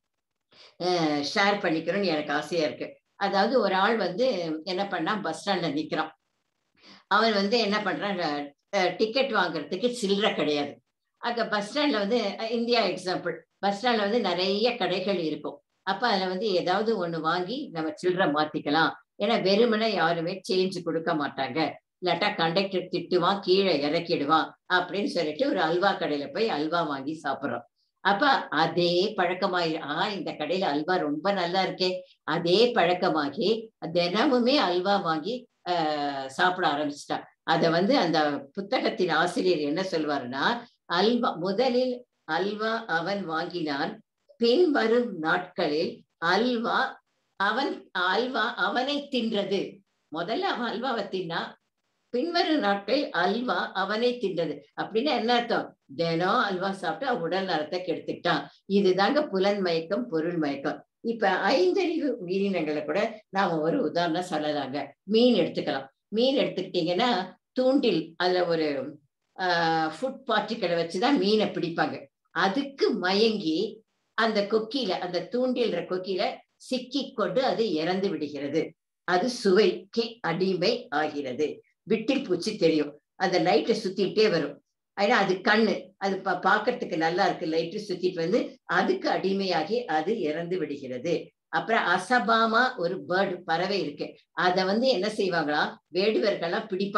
ஷேர் பண்ணிக்கிறோம்னு எனக்கு ஆசையா இருக்கு அதாவது ஒரு ஆள் வந்து என்ன பண்ணா பஸ் ஸ்டாண்ட்ல நிக்கிறான் அவன் வந்து என்ன பண்றான் டிக்கெட் வாங்குறதுக்கு சில்லறை கிடையாது அங்க பஸ் ஸ்டாண்ட்ல வந்து இந்தியா எக்ஸாம்பிள் பஸ் ஸ்டாண்ட்ல வந்து நிறைய கடைகள் இருக்கும் அப்ப அதுல வந்து ஏதாவது ஒண்ணு வாங்கி நம்ம சில்லறை மாத்திக்கலாம் ஏன்னா வெறுமனே யாருமே சேஞ்ச் கொடுக்க மாட்டாங்க இல்லாட்டா கண்டக்டர் திட்டுவான் கீழே இறக்கிடுவான் அப்படின்னு சொல்லிட்டு ஒரு அல்வா கடையில போய் அல்வா வாங்கி சாப்பிட்றோம் அப்ப அதே பழக்கமாயி ஆ இந்த கடையில அல்வா ரொம்ப நல்லா இருக்கே அதே பழக்கமாகி தினமுமே அல்வா வாங்கி ஆஹ் சாப்பிட ஆரம்பிச்சிட்டா அத வந்து அந்த புத்தகத்தின் ஆசிரியர் என்ன சொல்வாருன்னா அல்வா முதலில் அல்வா அவன் வாங்கினான் பின்வரும் நாட்களில் அல்வா அவன் அல்வா அவனை தின்றது முதல்ல அவன் அல்வாவை தின்னா பின்வரும் நாட்கள் அல்வா அவனை தின்றது அப்படின்னா என்ன அர்த்தம் தினம் அல்வா சாப்பிட்டு உடல் நலத்தை கெடுத்துக்கிட்டான் இதுதாங்க புலன் மயக்கம் பொருள் மயக்கம் இப்ப ஐந்தறிவு உயிரினங்களை கூட நாம ஒரு உதாரணம் சொல்லலாங்க மீன் எடுத்துக்கலாம் மீன் எடுத்துக்கிட்டீங்கன்னா தூண்டில் அதுல ஒரு ஆஹ் ஃபுட் பார்ட்டிகளை வச்சுதான் மீனை பிடிப்பாங்க அதுக்கு மயங்கி அந்த கொக்கியில அந்த தூண்டில்ற கொக்கியில சிக்கி கொண்டு அது இறந்து விடுகிறது அது சுவைக்கு அடிமை ஆகிறது விட்டில் பூச்சி தெரியும் அந்த லைட்டை சுத்திட்டே வரும் ஏன்னா அது கண்ணு அது பா பாக்குறதுக்கு நல்லா இருக்கு லைட்டு சுத்திட்டு வந்து அதுக்கு அடிமையாகி அது இறந்து விடுகிறது அப்புறம் அசபாமா ஒரு பேர்டு பறவை இருக்கு அத வந்து என்ன செய்வாங்களாம் வேடுவர்கள்லாம் பிடிப்பாங்களாம்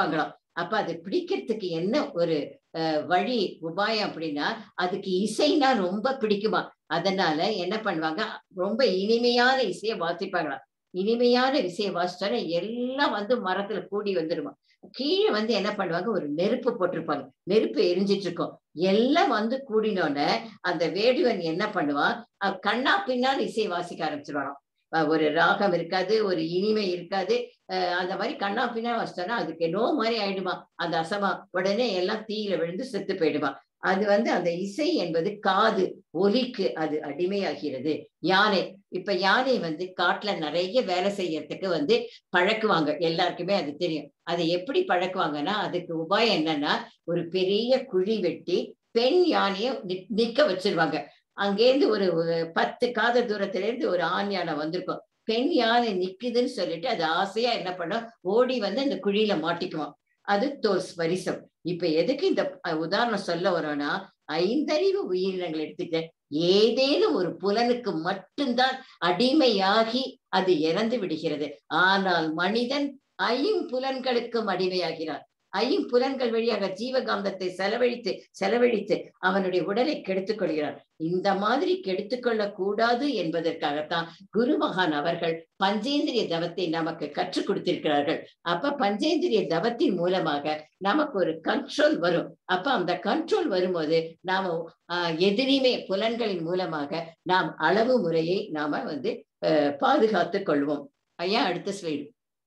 அப்ப அது பிடிக்கிறதுக்கு என்ன ஒரு அஹ், வழி உபாயம் அப்படின்னா அதுக்கு இசைனா ரொம்ப பிடிக்குமா அதனால என்ன பண்ணுவாங்க ரொம்ப இனிமையான இசையை வாசிப்பாங்களாம் இனிமையான இசையை வாசிச்சாலே எல்லாம் வந்து மரத்துல கூடி வந்துருமா கீழே வந்து என்ன பண்ணுவாங்க ஒரு நெருப்பு போட்டிருப்பாங்க நெருப்பு எரிஞ்சிட்டு இருக்கும் எல்லாம் வந்து கூடினோடனே அந்த வேடுவன் என்ன பண்ணுவான் அஹ் கண்ணா பின்னால் இசையை வாசிக்க ஆரம்பிச்சிருவான் அஹ் ஒரு ராகம் இருக்காது ஒரு இனிமை இருக்காது அஹ் அந்த மாதிரி கண்ணா பின்னா வச்சிட்டோம்னா அதுக்கு என்னோ மாதிரி ஆயிடுமா அந்த அசமா உடனே எல்லாம் தீயில விழுந்து செத்து போயிடுமா அது வந்து அந்த இசை என்பது காது ஒலிக்கு அது அடிமையாகிறது யானை இப்ப யானை வந்து காட்டுல நிறைய வேலை செய்யறதுக்கு வந்து பழக்குவாங்க எல்லாருக்குமே அது தெரியும் அதை எப்படி பழக்குவாங்கன்னா அதுக்கு உபாயம் என்னன்னா ஒரு பெரிய குழி வெட்டி பெண் யானைய நி- நிக்க வச்சிருவாங்க அங்கேருந்து ஒரு ஒரு பத்து காத தூரத்துல இருந்து ஒரு ஆண் யானை வந்திருக்கும் பெண் யானை நிக்குதுன்னு சொல்லிட்டு அது ஆசையா என்ன பண்ணும் ஓடி வந்து அந்த குழியில மாட்டிக்குவான் அது தோல் ஸ்பரிசம் இப்ப எதுக்கு இந்த அஹ், உதாரணம் சொல்ல வரோம்னா ஐந்தறிவு உயிரினங்கள் எடுத்துக்க ஏதேனும் ஒரு புலனுக்கு மட்டும்தான் அடிமையாகி அது இறந்து விடுகிறது ஆனால் மனிதன் ஐம்புலன்களுக்கும் அடிமையாகிறான் ஐம்புலன்கள் வழியாக ஜீவகாந்தத்தை செலவழித்து செலவழித்து அவனுடைய உடலை கெடுத்துக் கொள்கிறான் இந்த மாதிரி கெடுத்துக்கொள்ள கூடாது என்பதற்காகத்தான் குருமகான் அவர்கள் பஞ்சேந்திரிய தவத்தை நமக்கு கற்றுக் கொடுத்திருக்கிறார்கள் அப்ப பஞ்சேந்திரிய தவத்தின் மூலமாக நமக்கு ஒரு கண்ட்ரோல் வரும் அப்ப அந்த கண்ட்ரோல் வரும்போது நாம ஆஹ், எதிரிமே புலன்களின் மூலமாக நாம் அளவு முறையை நாம வந்து ஆஹ், பாதுகாத்துக் கொள்வோம் ஐயா அடுத்த ஸ்லைடு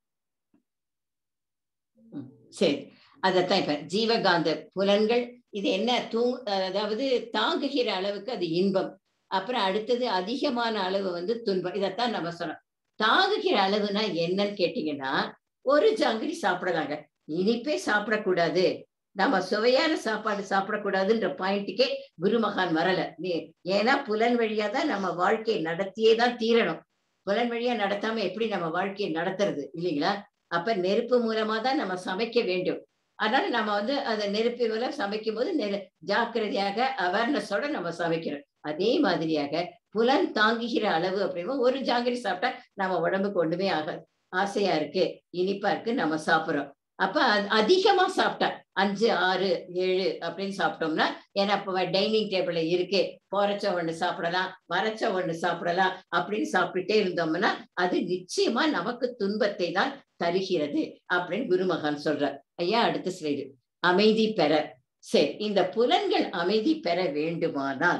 சரி அதத்தான் இப்ப ஜீவகாந்த புலன்கள் இது என்ன தூ அதாவது தாங்குகிற அளவுக்கு அது இன்பம் அப்புறம் அடுத்தது அதிகமான அளவு வந்து துன்பம் இதைத்தான் நம்ம சொன்னோம் தாங்குகிற அளவுனா என்னன்னு கேட்டீங்கன்னா ஒரு ஜாங்கிரி சாப்பிடலாங்க இனிப்பே சாப்பிடக்கூடாது நம்ம சுவையான சாப்பாடு சாப்பிடக்கூடாதுன்ற பாயிண்ட்டுக்கே குருமகான் வரல நீ ஏன்னா புலன் வழியா தான் நம்ம வாழ்க்கையை நடத்தியே தான் தீரணும் புலன் வழியா நடத்தாம எப்படி நம்ம வாழ்க்கையை நடத்துறது இல்லைங்களா அப்ப நெருப்பு மூலமா தான் நம்ம சமைக்க வேண்டும் அதனால நம்ம வந்து அந்த நெருப்பு மூலம் சமைக்கும் போது நெரு ஜாக்கிரதையாக அவேர்னஸோட நம்ம சமைக்கிறோம் அதே மாதிரியாக புலன் தாங்குகிற அளவு அப்படின்னா ஒரு ஜாங்கிரி சாப்பிட்டா நம்ம உடம்புக்கு ஒண்ணுமே ஆகாது ஆசையா இருக்கு இனிப்பா இருக்கு நம்ம சாப்பிடுறோம் அப்ப அது அதிகமா சாப்பிட்டா அஞ்சு ஆறு ஏழு அப்படின்னு சாப்பிட்டோம்னா ஏன்னா இப்ப டைனிங் டேபிள்ல இருக்கு போறச்ச ஒண்ணு சாப்பிடலாம் மறைச்ச ஒண்ணு சாப்பிடலாம் அப்படின்னு சாப்பிட்டுட்டே இருந்தோம்னா அது நிச்சயமா நமக்கு துன்பத்தை தான் தருகிறது அப்படின்னு குருமகான் சொல்றார் ஐயா அடுத்த ஸ்லைடு அமைதி பெற சரி இந்த புலன்கள் அமைதி பெற வேண்டுமானால்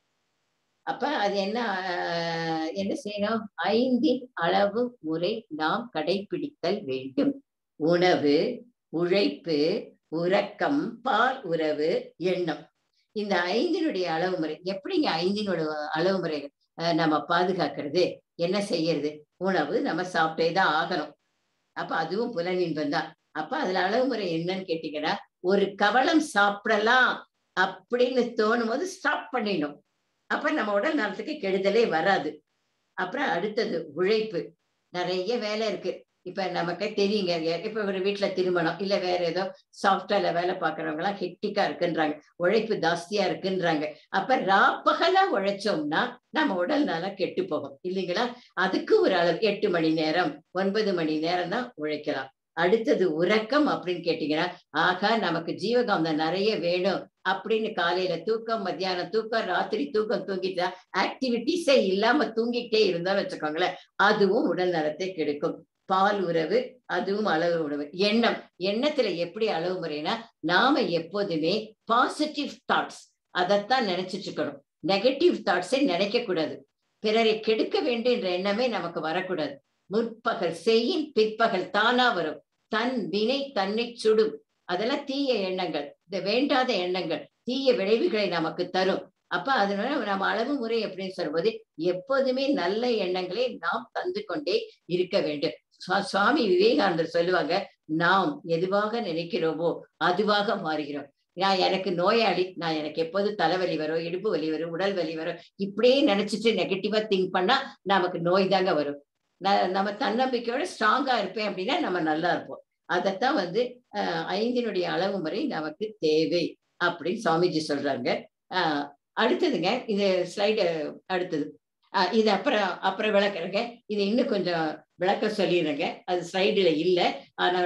அப்ப அது என்ன ஆஹ், என்ன செய்யணும் ஐந்தின் அளவு முறை நாம் கடைபிடித்தல் வேண்டும் உணவு உழைப்பு உறக்கம் பால் உறவு எண்ணம் இந்த ஐந்தினுடைய அளவு முறை எப்படிங்க ஐந்தினோட அளவு முறை அஹ், நம்ம பாதுகாக்கிறது என்ன செய்யறது உணவு நம்ம சாப்பிட்டே தான் ஆகணும் அப்ப அதுவும் புலனின்பம் தான் அப்ப அதுல அளவு முறை என்னன்னு கேட்டீங்கன்னா ஒரு கவளம் சாப்பிடலாம் அப்படின்னு தோணும் போது ஸ்டாப் பண்ணிடணும் அப்ப நம்ம உடல் நலத்துக்கு கெடுதலே வராது அப்புறம் அடுத்தது உழைப்பு நிறைய வேலை இருக்கு இப்ப நமக்கு தெரியுங்க எ- இப்ப ஒரு வீட்டுல திருமணம் இல்ல வேற ஏதோ சாஃப்ட்வேர்ல வேலை பாக்குறவங்க எல்லாம் ஹெக்டிக்கா இருக்குன்றாங்க உழைப்பு ஜாஸ்தியா இருக்குன்றாங்க அப்ப ராப்பகலா உழைச்சோம்னா நம்ம உடல் நலம் கெட்டு போகும் இல்லைங்களா அதுக்கு ஒரு அளவு எட்டு மணி நேரம் ஒன்பது மணி நேரம் தான் உழைக்கலாம் அடுத்தது உறக்கம் அப்படின்னு கேட்டீங்கன்னா ஆகா நமக்கு ஜீவகாந்தம் நிறைய வேணும் அப்படின்னு காலையில தூக்கம் மத்தியானம் தூக்கம் ராத்திரி தூக்கம் தூங்கிட்டா ஆக்டிவிட்டிஸே இல்லாம தூங்கிட்டே இருந்தா வச்சுக்கோங்களேன் அதுவும் உடல் நலத்தை கெடுக்கும் பால் உறவு அதுவும் அளவு உணவு எண்ணம் எண்ணத்துல எப்படி அளவு முறைனா நாம எப்போதுமே பாசிட்டிவ் தாட்ஸ் அதைத்தான் நினைச்சிட்டு இருக்கணும் நெகட்டிவ் தாட்ஸை நினைக்க கூடாது பிறரை கெடுக்க வேண்டும் என்ற எண்ணமே நமக்கு வரக்கூடாது முற்பகல் செய்யின் பிற்பகல் தானா வரும் தன் வினை தன்னை சுடும் அதெல்லாம் தீய எண்ணங்கள் இந்த வேண்டாத எண்ணங்கள் தீய விளைவுகளை நமக்கு தரும் அப்ப அதனால நம்ம அளவு முறை அப்படின்னு சொல்லும்போது எப்போதுமே நல்ல எண்ணங்களை நாம் தந்து கொண்டே இருக்க வேண்டும் சுவா- சுவாமி விவேகானந்தர் சொல்லுவாங்க நாம் எதுவாக நினைக்கிறோமோ அதுவாக மாறுகிறோம் நான் எனக்கு நோயாளி நான் எனக்கு எப்போது தலைவலி வரும் இடுப்பு வலி வரும் உடல் வலி வரும் இப்படியே நினைச்சிட்டு நெகட்டிவா திங்க் பண்ணா நமக்கு நோய் தாங்க வரும் ந- நம்ம தன்னம்பிக்கையோட ஸ்ட்ராங்கா இருப்பேன் அப்படின்னா நம்ம நல்லா இருப்போம் அதைத்தான் வந்து அஹ், ஐந்தினுடைய அளவு முறை நமக்கு தேவை அப்படின்னு சுவாமிஜி சொல்றாங்க அஹ், அடுத்ததுங்க இது ஸ்லைடு அடுத்தது அஹ், இது அப்புறம் அப்புறம் விளக்குறேங்க இது இன்னும் கொஞ்சம் விளக்க சொல்லிடுறேங்க அது ஸ்லைடுல இல்ல அதனால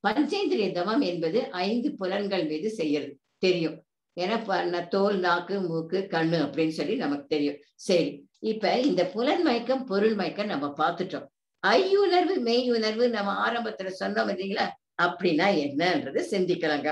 பஞ்சேந்திரிய தவம் என்பது ஐந்து புலன்கள் மீது செய்யறது தெரியும் ஏன்னா ப- ந- தோல் நாக்கு மூக்கு கண்ணு அப்படின்னு சொல்லி நமக்கு தெரியும் சரி இப்ப இந்த புலன் மயக்கம் பொருள் மயக்கம் நம்ம பார்த்துட்டோம் ஐயுணர்வு மெய் உணர்வு நம்ம ஆரம்பத்துல சொன்னோம் இல்லைங்களா அப்படின்னா என்னன்றது சிந்திக்கலாங்க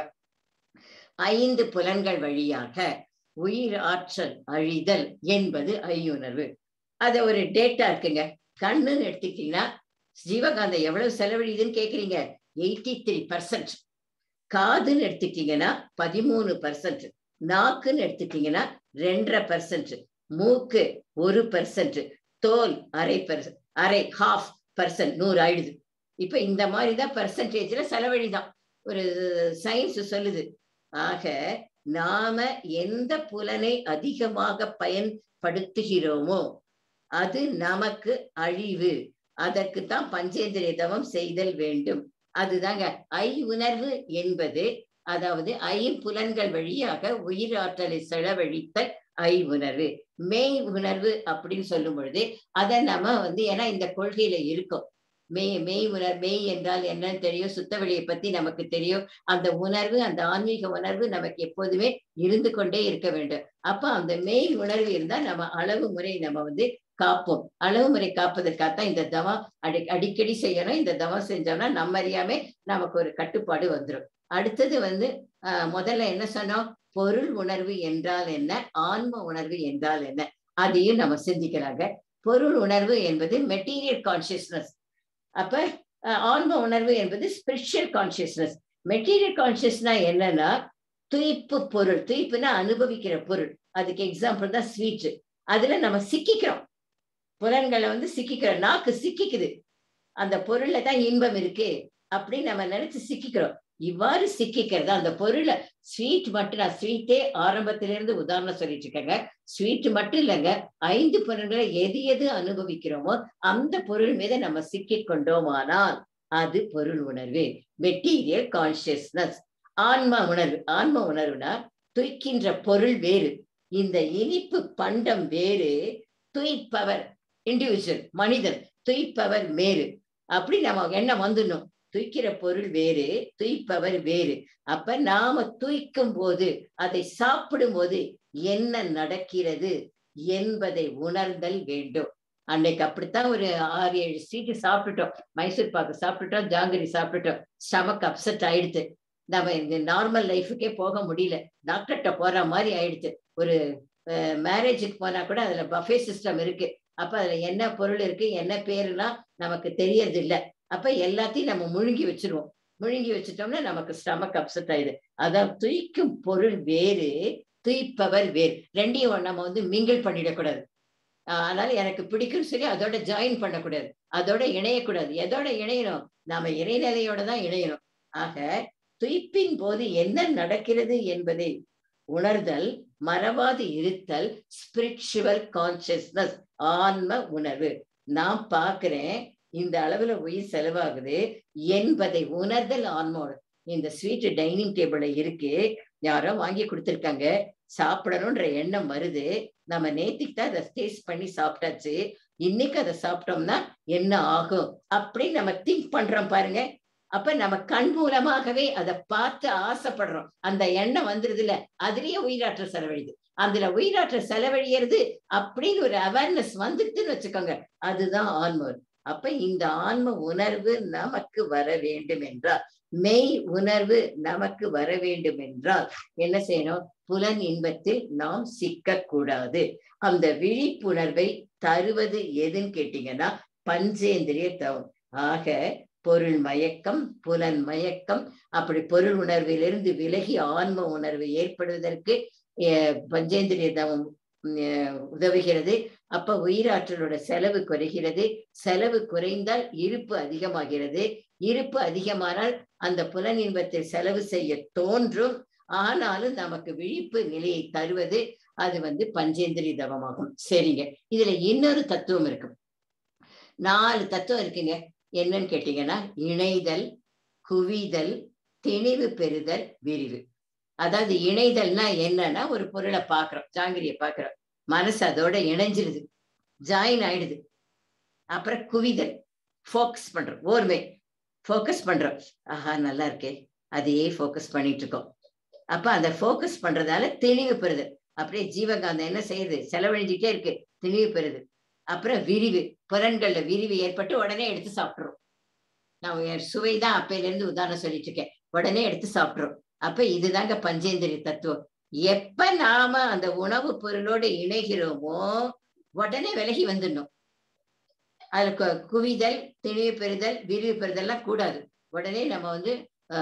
ஐந்து புலன்கள் வழியாக உயிர் ஆற்றல் அழிதல் என்பது ஐயுணர்வு அத ஒரு டேட்டா இருக்குங்க கண்ணுன்னு எடுத்துக்கிட்டீங்கன்னா ஜீவகாந்தம் எவ்வளவு செலவழியுதுன்னு கேக்குறீங்க எயிட்டி த்ரீ பர்சன்ட் காதுன்னு எடுத்துக்கிட்டீங்கன்னா பதிமூணு பர்சன்ட் நாக்குன்னு எடுத்துக்கிட்டீங்கன்னா ரெண்டரை பர்சன்ட் மூக்கு ஒரு பர்சன்ட் தோல் அரை பர்சன்ட் அரை ஹாஃப் பர்சன்ட் நூறு ஆயிடுது இப்ப இந்த மாதிரிதான் பர்சன்டேஜ்ல செலவழிதான் ஒரு சயின்ஸ் சொல்லுது ஆக நாம எந்த புலனை அதிகமாக பயன்படுத்துகிறோமோ அது நமக்கு அழிவு அதற்கு தான் பஞ்சேந்திரிய தவம் செய்தல் வேண்டும் அதுதாங்க ஐ உணர்வு என்பது அதாவது ஐம்புலன்கள் வழியாக உயிர் ஆற்றலை செலவழித்தல் ஐ உணர்வு மெய் உணர்வு அப்படின்னு சொல்லும் பொழுது அதை நம்ம வந்து ஏன்னா இந்த கொள்கையில இருக்கோம் மெய் மெய் உணர் மெய் என்றால் என்னன்னு தெரியும் சுத்தவெளியை பத்தி நமக்கு தெரியும் அந்த உணர்வு அந்த ஆன்மீக உணர்வு நமக்கு எப்போதுமே இருந்து கொண்டே இருக்க வேண்டும் அப்ப அந்த மெய் உணர்வு இருந்தா நம்ம அளவு முறை நம்ம வந்து காப்போம் அளவு முறை காப்பதற்காகத்தான் இந்த தவம் அடி அடிக்கடி செய்யணும் இந்த தவம் செஞ்சோம்னா நம்ம அறியாமே நமக்கு ஒரு கட்டுப்பாடு வந்துடும் அடுத்தது வந்து ஆஹ் முதல்ல என்ன சொன்னோம் பொருள் உணர்வு என்றால் என்ன ஆன்ம உணர்வு என்றால் என்ன அதையும் நம்ம சிந்திக்கலாங்க பொருள் உணர்வு என்பது மெட்டீரியல் கான்சியஸ்னஸ் அப்ப அஹ், ஆன்ம உணர்வு என்பது ஸ்பிரிச்சுவல் கான்சியஸ்னஸ் மெட்டீரியல் கான்சியஸ்னா என்னன்னா துய்ப்பு பொருள் துய்ப்புனா அனுபவிக்கிற பொருள் அதுக்கு எக்ஸாம்பிள் தான் ஸ்வீட் அதுல நம்ம சிக்கிக்கிறோம் புலன்களை வந்து சிக்கிக்கிறோம் நாக்கு சிக்கிக்குது அந்த பொருள்ல தான் இன்பம் இருக்கு அப்படின்னு நம்ம நினைச்சு சிக்கிக்கிறோம் இவ்வாறு சிக்கிக்கிறது அந்த பொருளை ஸ்வீட் மட்டும் நான் ஸ்வீட்டே ஆரம்பத்தில இருந்து உதாரணம் சொல்லிட்டு இருக்கேங்க ஸ்வீட் மட்டும் இல்லைங்க ஐந்து பொருள்களை எது எது அனுபவிக்கிறோமோ அந்த பொருள் மீது நம்ம சிக்கிக் கொண்டோமானால் அது பொருள் உணர்வு மெட்டீரியல் கான்சியஸ்னஸ் ஆன்ம உணர்வு ஆன்ம உணர்வுனா துய்க்கின்ற பொருள் வேறு இந்த இனிப்பு பண்டம் வேறு துய்ப்பவர் இண்டிவிஜுவல் மனிதன் துய்ப்பவர் வேறு அப்படி நம்ம எண்ணம் வந்துடணும் துய்க்கிற பொருள் வேறு துய்ப்பவர் வேறு அப்ப நாம துய்க்கும் போது அதை சாப்பிடும் போது என்ன நடக்கிறது என்பதை உணர்தல் வேண்டும் அன்னைக்கு அப்படித்தான் ஒரு ஆறு ஏழு ஸ்வீட்டு சாப்பிட்டுட்டோம் மைசூர் பாக்கு சாப்பிட்டுட்டோம் ஜாங்கிரி சாப்பிட்டுட்டோம் ஸ்டமக் அப்செட் ஆயிடுது நம்ம இந்த நார்மல் லைஃபுக்கே போக முடியல டாக்டர்கிட்ட போற மாதிரி ஆயிடுச்சு ஒரு மேரேஜுக்கு போனா கூட அதுல பஃபே சிஸ்டம் இருக்கு அப்ப அதுல என்ன பொருள் இருக்கு என்ன பேருலாம் நமக்கு தெரியறது இல்ல அப்ப எல்லாத்தையும் நம்ம முழுங்கி வச்சிருவோம் முழுங்கி வச்சுட்டோம்னா நமக்கு ஸ்டமக் அப்செட் ஆயிடுது அதான் துய்க்கும் பொருள் வேறு துய்ப்பவர் வேறு ரெண்டையும் நம்ம வந்து மிங்கிள் பண்ணிடக்கூடாது ஆஹ் அதனால எனக்கு பிடிக்கும்னு சொல்லி அதோட ஜாயின் பண்ணக்கூடாது அதோட இணையக்கூடாது எதோட இணையணும் நாம இறைநிலையோட தான் இணையணும் ஆக துய்ப்பின் போது என்ன நடக்கிறது என்பதை உணர்தல் மறவாது இருத்தல் ஸ்பிரிச்சுவல் கான்சியஸ்னஸ் ஆன்ம உணர்வு நான் பார்க்கிறேன் இந்த அளவுல உயிர் செலவாகுது என்பதை உணர்தல் ஆன்ம உணர்வு இந்த ஸ்வீட் டைனிங் டேபிள்ல இருக்கு யாரோ வாங்கி கொடுத்துருக்காங்க சாப்பிடணும்ன்ற எண்ணம் வருது நம்ம நேத்திக்கு தான் அதை டேஸ்ட் பண்ணி சாப்பிட்டாச்சு இன்னைக்கு அதை சாப்பிட்டோம்னா என்ன ஆகும் அப்படின்னு நம்ம திங்க் பண்றோம் பாருங்க அப்ப நம்ம கண் மூலமாகவே அதை பார்த்து ஆசைப்படுறோம் அந்த எண்ணம் வந்துருது இல்ல அதுலயே உயிராற்றல் செலவழிது அதுல உயிராற்றல் செலவழியறது அப்படின்னு ஒரு அவேர்னஸ் வந்துட்டுன்னு வச்சுக்கோங்க அதுதான் ஆன்ம உணர்வு. அப்ப இந்த ஆன்ம உணர்வு நமக்கு வர வேண்டும் என்றால் மெய் உணர்வு நமக்கு வர வேண்டும் என்றால் என்ன செய்யணும் புலன் இன்பத்தில் நாம் சிக்கக்கூடாது அந்த விழிப்புணர்வை தருவது எதுன்னு கேட்டீங்கன்னா பஞ்சேந்திரிய தவம் ஆக பொருள் மயக்கம் புலன் மயக்கம் அப்படி பொருள் உணர்விலிருந்து விலகி ஆன்ம உணர்வு ஏற்படுவதற்கு அஹ், பஞ்சேந்திரிய தவம் அஹ், உதவுகிறது அப்ப உயிராற்றலோட செலவு குறைகிறது செலவு குறைந்தால் இருப்பு அதிகமாகிறது இருப்பு அதிகமானால் அந்த புலன் இன்பத்தில் செலவு செய்ய தோன்றும் ஆனாலும் நமக்கு விழிப்பு நிலையை தருவது அது வந்து பஞ்சேந்திரி தவமாகும் சரிங்க இதுல இன்னொரு தத்துவம் இருக்கு நாலு தத்துவம் இருக்குங்க என்னன்னு கேட்டீங்கன்னா இணைதல் குவிதல் திணிவு பெறுதல் விரிவு அதாவது இணைதல்னா என்னன்னா ஒரு பொருளை பாக்குறோம் ஜாங்கிரியை பாக்குறோம் மனசு அதோட இணைஞ்சிருது ஜாயின் ஆயிடுது அப்புறம் குவிதல் ஃபோக்கஸ் பண்றோம் ஓர்மை ஃபோக்கஸ் பண்றோம் ஆஹா நல்லா இருக்கே அதையே ஃபோக்கஸ் பண்ணிட்டு இருக்கோம் அப்ப அந்த ஃபோக்கஸ் பண்றதால தெளிவு பெறுது அப்படியே ஜீவகாந்தம் என்ன செய்யுது செலவழிஞ்சிட்டே இருக்கு தெளிவு பெறுது அப்புறம் விரிவு புலன்கள்ல விரிவு ஏற்பட்டு உடனே எடுத்து சாப்பிட்றோம் நான் சுவை தான் அப்பையில இருந்து உதாரணம் சொல்லிட்டு இருக்கேன் உடனே எடுத்து சாப்பிட்றோம் அப்ப இதுதாங்க பஞ்சேந்திரிய தத்துவம் எப்ப நாம அந்த உணவு பொருளோடு இணைகிறோமோ உடனே விலகி வந்துடணும் அதுல கு- குவிதல் தெளிவு பெறுதல் விரிவு பெறுதல்லாம் கூடாது உடனே நம்ம வந்து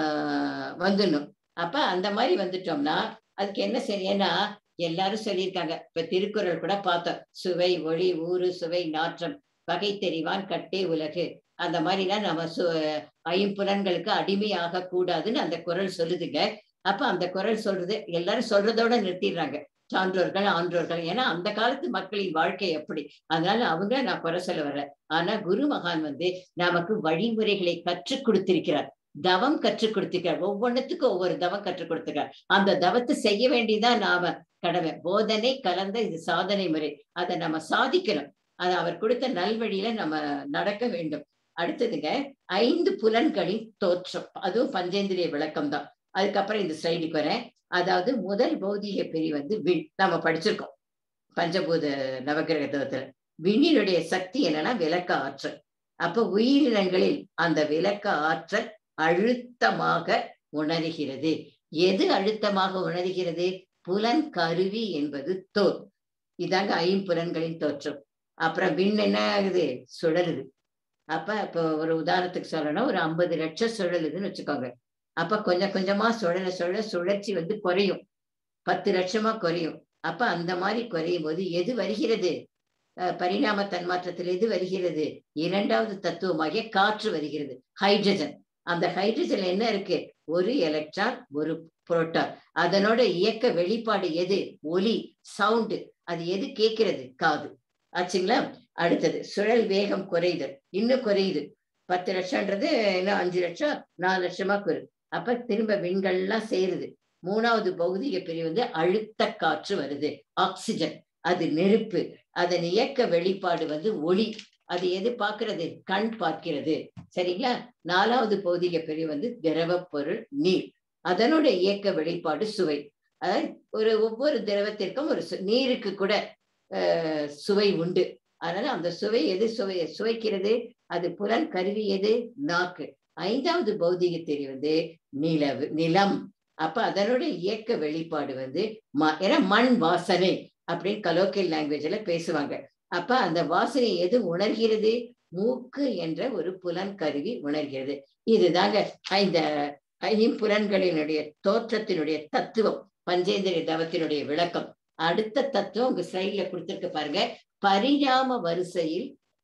ஆஹ் வந்துடணும் அப்ப அந்த மாதிரி வந்துட்டோம்னா அதுக்கு என்ன சரியானா எல்லாரும் சொல்லியிருக்காங்க இப்ப திருக்குறள் கூட பார்த்தோம் சுவை ஒளி ஊறு சுவை நாற்றம் பகை தெரிவான் கட்டே உலகு அந்த மாதிரிலாம் நம்ம சு ஐம்புலன்களுக்கு அடிமையாக கூடாதுன்னு அந்த குறள் சொல்லுதுங்க அப்ப அந்த குறள் சொல்றது எல்லாரும் சொல்றதோட நிறுத்திடுறாங்க சான்றோர்கள் ஆன்றோர்கள் ஏன்னா அந்த காலத்து மக்களின் வாழ்க்கை எப்படி அதனால அவங்க நான் குறை சொல்ல வரல ஆனா குரு மகான் வந்து நமக்கு வழிமுறைகளை கற்றுக் கொடுத்திருக்கிறார் தவம் கற்றுக் கொடுத்திருக்கிறார் ஒவ்வொன்றுத்துக்கும் ஒவ்வொரு தவம் கற்றுக் கொடுத்திருக்கார் அந்த தவத்தை செய்ய வேண்டியதான் நாம கடமை போதனை கலந்த இது சாதனை முறை அதை நம்ம சாதிக்கணும் அது அவர் கொடுத்த நல்வழியில நம்ம நடக்க வேண்டும் அடுத்ததுங்க ஐந்து புலன்களின் தோற்றம் அதுவும் பஞ்சேந்திரிய விளக்கம் தான் அதுக்கப்புறம் இந்த ஸ்லைடுக்கு வரேன் அதாவது முதல் பௌதிக பிரிவு வந்து விண் நம்ம படிச்சிருக்கோம் பஞ்சபூத நவகிரக தவத்துல விண்ணினுடைய சக்தி என்னன்னா விளக்க ஆற்றல் அப்ப உயிரினங்களில் அந்த விளக்க ஆற்றல் அழுத்தமாக உணர்கிறது எது அழுத்தமாக உணர்கிறது புலன் கருவி என்பது தோல் இதாங்க ஐம்புலன்களின் தோற்றம் அப்புறம் விண் என்ன ஆகுது சுழலுது அப்ப இப்போ ஒரு உதாரணத்துக்கு சொல்லணும் ஒரு ஐம்பது லட்சம் சுழலுதுன்னு வச்சுக்கோங்க அப்ப கொஞ்சம் கொஞ்சமா சுழல சுழல சுழற்சி வந்து குறையும் பத்து லட்சமா குறையும் அப்ப அந்த மாதிரி குறையும் போது எது வருகிறது அஹ் பரிணாம தன்மாற்றத்தில் எது வருகிறது இரண்டாவது தத்துவமாகிய காற்று வருகிறது ஹைட்ரஜன் அந்த ஹைட்ரஜன் என்ன இருக்கு ஒரு எலக்ட்ரான் ஒரு புரோட்டான் அதனோட இயக்க வெளிப்பாடு எது ஒலி சவுண்டு அது எது கேட்கிறது காது ஆச்சுங்களா அடுத்தது சுழல் வேகம் குறையுது இன்னும் குறையுது பத்து லட்சம்ன்றது இன்னும் அஞ்சு லட்சம் நாலு லட்சமா குறு அப்ப திரும்ப விண்கள்லாம் சேருது மூணாவது பௌதிக பிரிவு வந்து அழுத்த காற்று வருது ஆக்சிஜன் அது நெருப்பு அதன் இயக்க வெளிப்பாடு வந்து ஒளி அது எது பார்க்கிறது கண் பார்க்கிறது சரிங்களா நாலாவது பௌதிக பிரிவு வந்து திரவ பொருள் நீர் அதனோட இயக்க வெளிப்பாடு சுவை அதாவது ஒரு ஒவ்வொரு திரவத்திற்கும் ஒரு சு- நீருக்கு கூட ஆஹ், சுவை உண்டு அதனால அந்த சுவை எது சுவை சுவைக்கிறது அது புலன் கருவி எது நாக்கு ஐந்தாவது பௌதிக தெரி வந்து நிலவு நிலம் அப்ப அதனோட இயக்க வெளிப்பாடு வந்து ம- ஏன்னா மண் வாசனை அப்படின்னு கலோக்கியல் லாங்குவேஜ்ல பேசுவாங்க அப்ப அந்த வாசனை எது உணர்கிறது மூக்கு என்ற ஒரு புலன் கருவி உணர்கிறது இதுதாங்க இந்த ஐம்புலன்களினுடைய தோற்றத்தினுடைய தத்துவம் பஞ்சேந்திரிய தவத்தினுடைய விளக்கம் அடுத்த தத்துவம் உங்க ஸ்லைட்ல கொடுத்திருக்கு பாருங்க பரிணாம வரிசையில்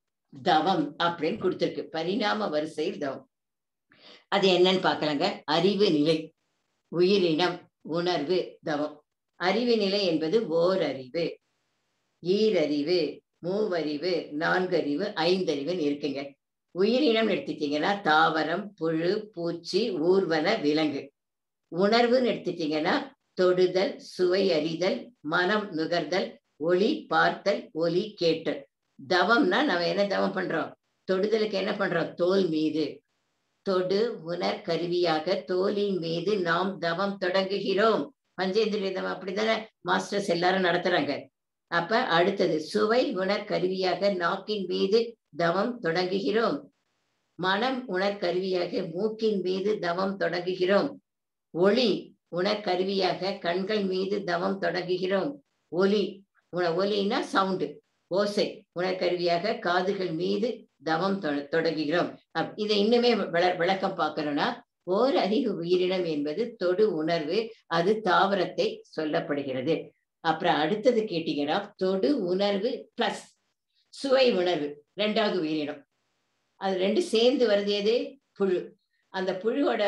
தவம் அப்படின்னு கொடுத்திருக்கு பரிணாம வரிசையில் தவம் அது என்னன்னு பார்க்கலாங்க அறிவு நிலை உயிரினம் உணர்வு தவம் அறிவு நிலை என்பது ஓரறிவு ஈரறிவு மூவறிவு நான்கறிவு ஐந்தறிவுன்னு இருக்குங்க உயிரினம் எடுத்துட்டீங்கன்னா தாவரம் புழு பூச்சி ஊர்வன விலங்கு உணர்வுன்னு எடுத்துட்டீங்கன்னா தொடுதல் சுவை அறிதல் மனம் நுகர்தல் ஒளி பார்த்தல் ஒலி கேட்டல் தவம்னா நம்ம என்ன தவம் பண்றோம் தொடுதலுக்கு என்ன பண்றோம் தோல் மீது தொடு உணர் கருவியாக தோலின் மீது நாம் தவம் தொடங்குகிறோம் பஞ்சேந்திரிய தவம் அப்படித்தானே மாஸ்டர்ஸ் எல்லாரும் நடத்துறாங்க அப்ப அடுத்தது சுவை உணர் கருவியாக நாக்கின் மீது தவம் தொடங்குகிறோம் மனம் உணர் கருவியாக மூக்கின் மீது தவம் தொடங்குகிறோம் ஒளி உணர் கருவியாக கண்கள் மீது தவம் தொடங்குகிறோம் ஒலி உண ஒலினா சவுண்டு ஓசை உணர்கருவியாக காதுகள் மீது தவம் தொ- தொடங்குகிறோம் அப்- இதை இன்னுமே விள- விளக்கம் பார்க்கணும்னா ஓர் அறிவு உயிரினம் என்பது தொடு உணர்வு அது தாவரத்தை சொல்லப்படுகிறது அப்புறம் அடுத்தது கேட்டீங்கன்னா தொடு உணர்வு பிளஸ் சுவை உணர்வு ரெண்டாவது உயிரினம் அது ரெண்டு சேர்ந்து வருது எது புழு அந்த புழுவோட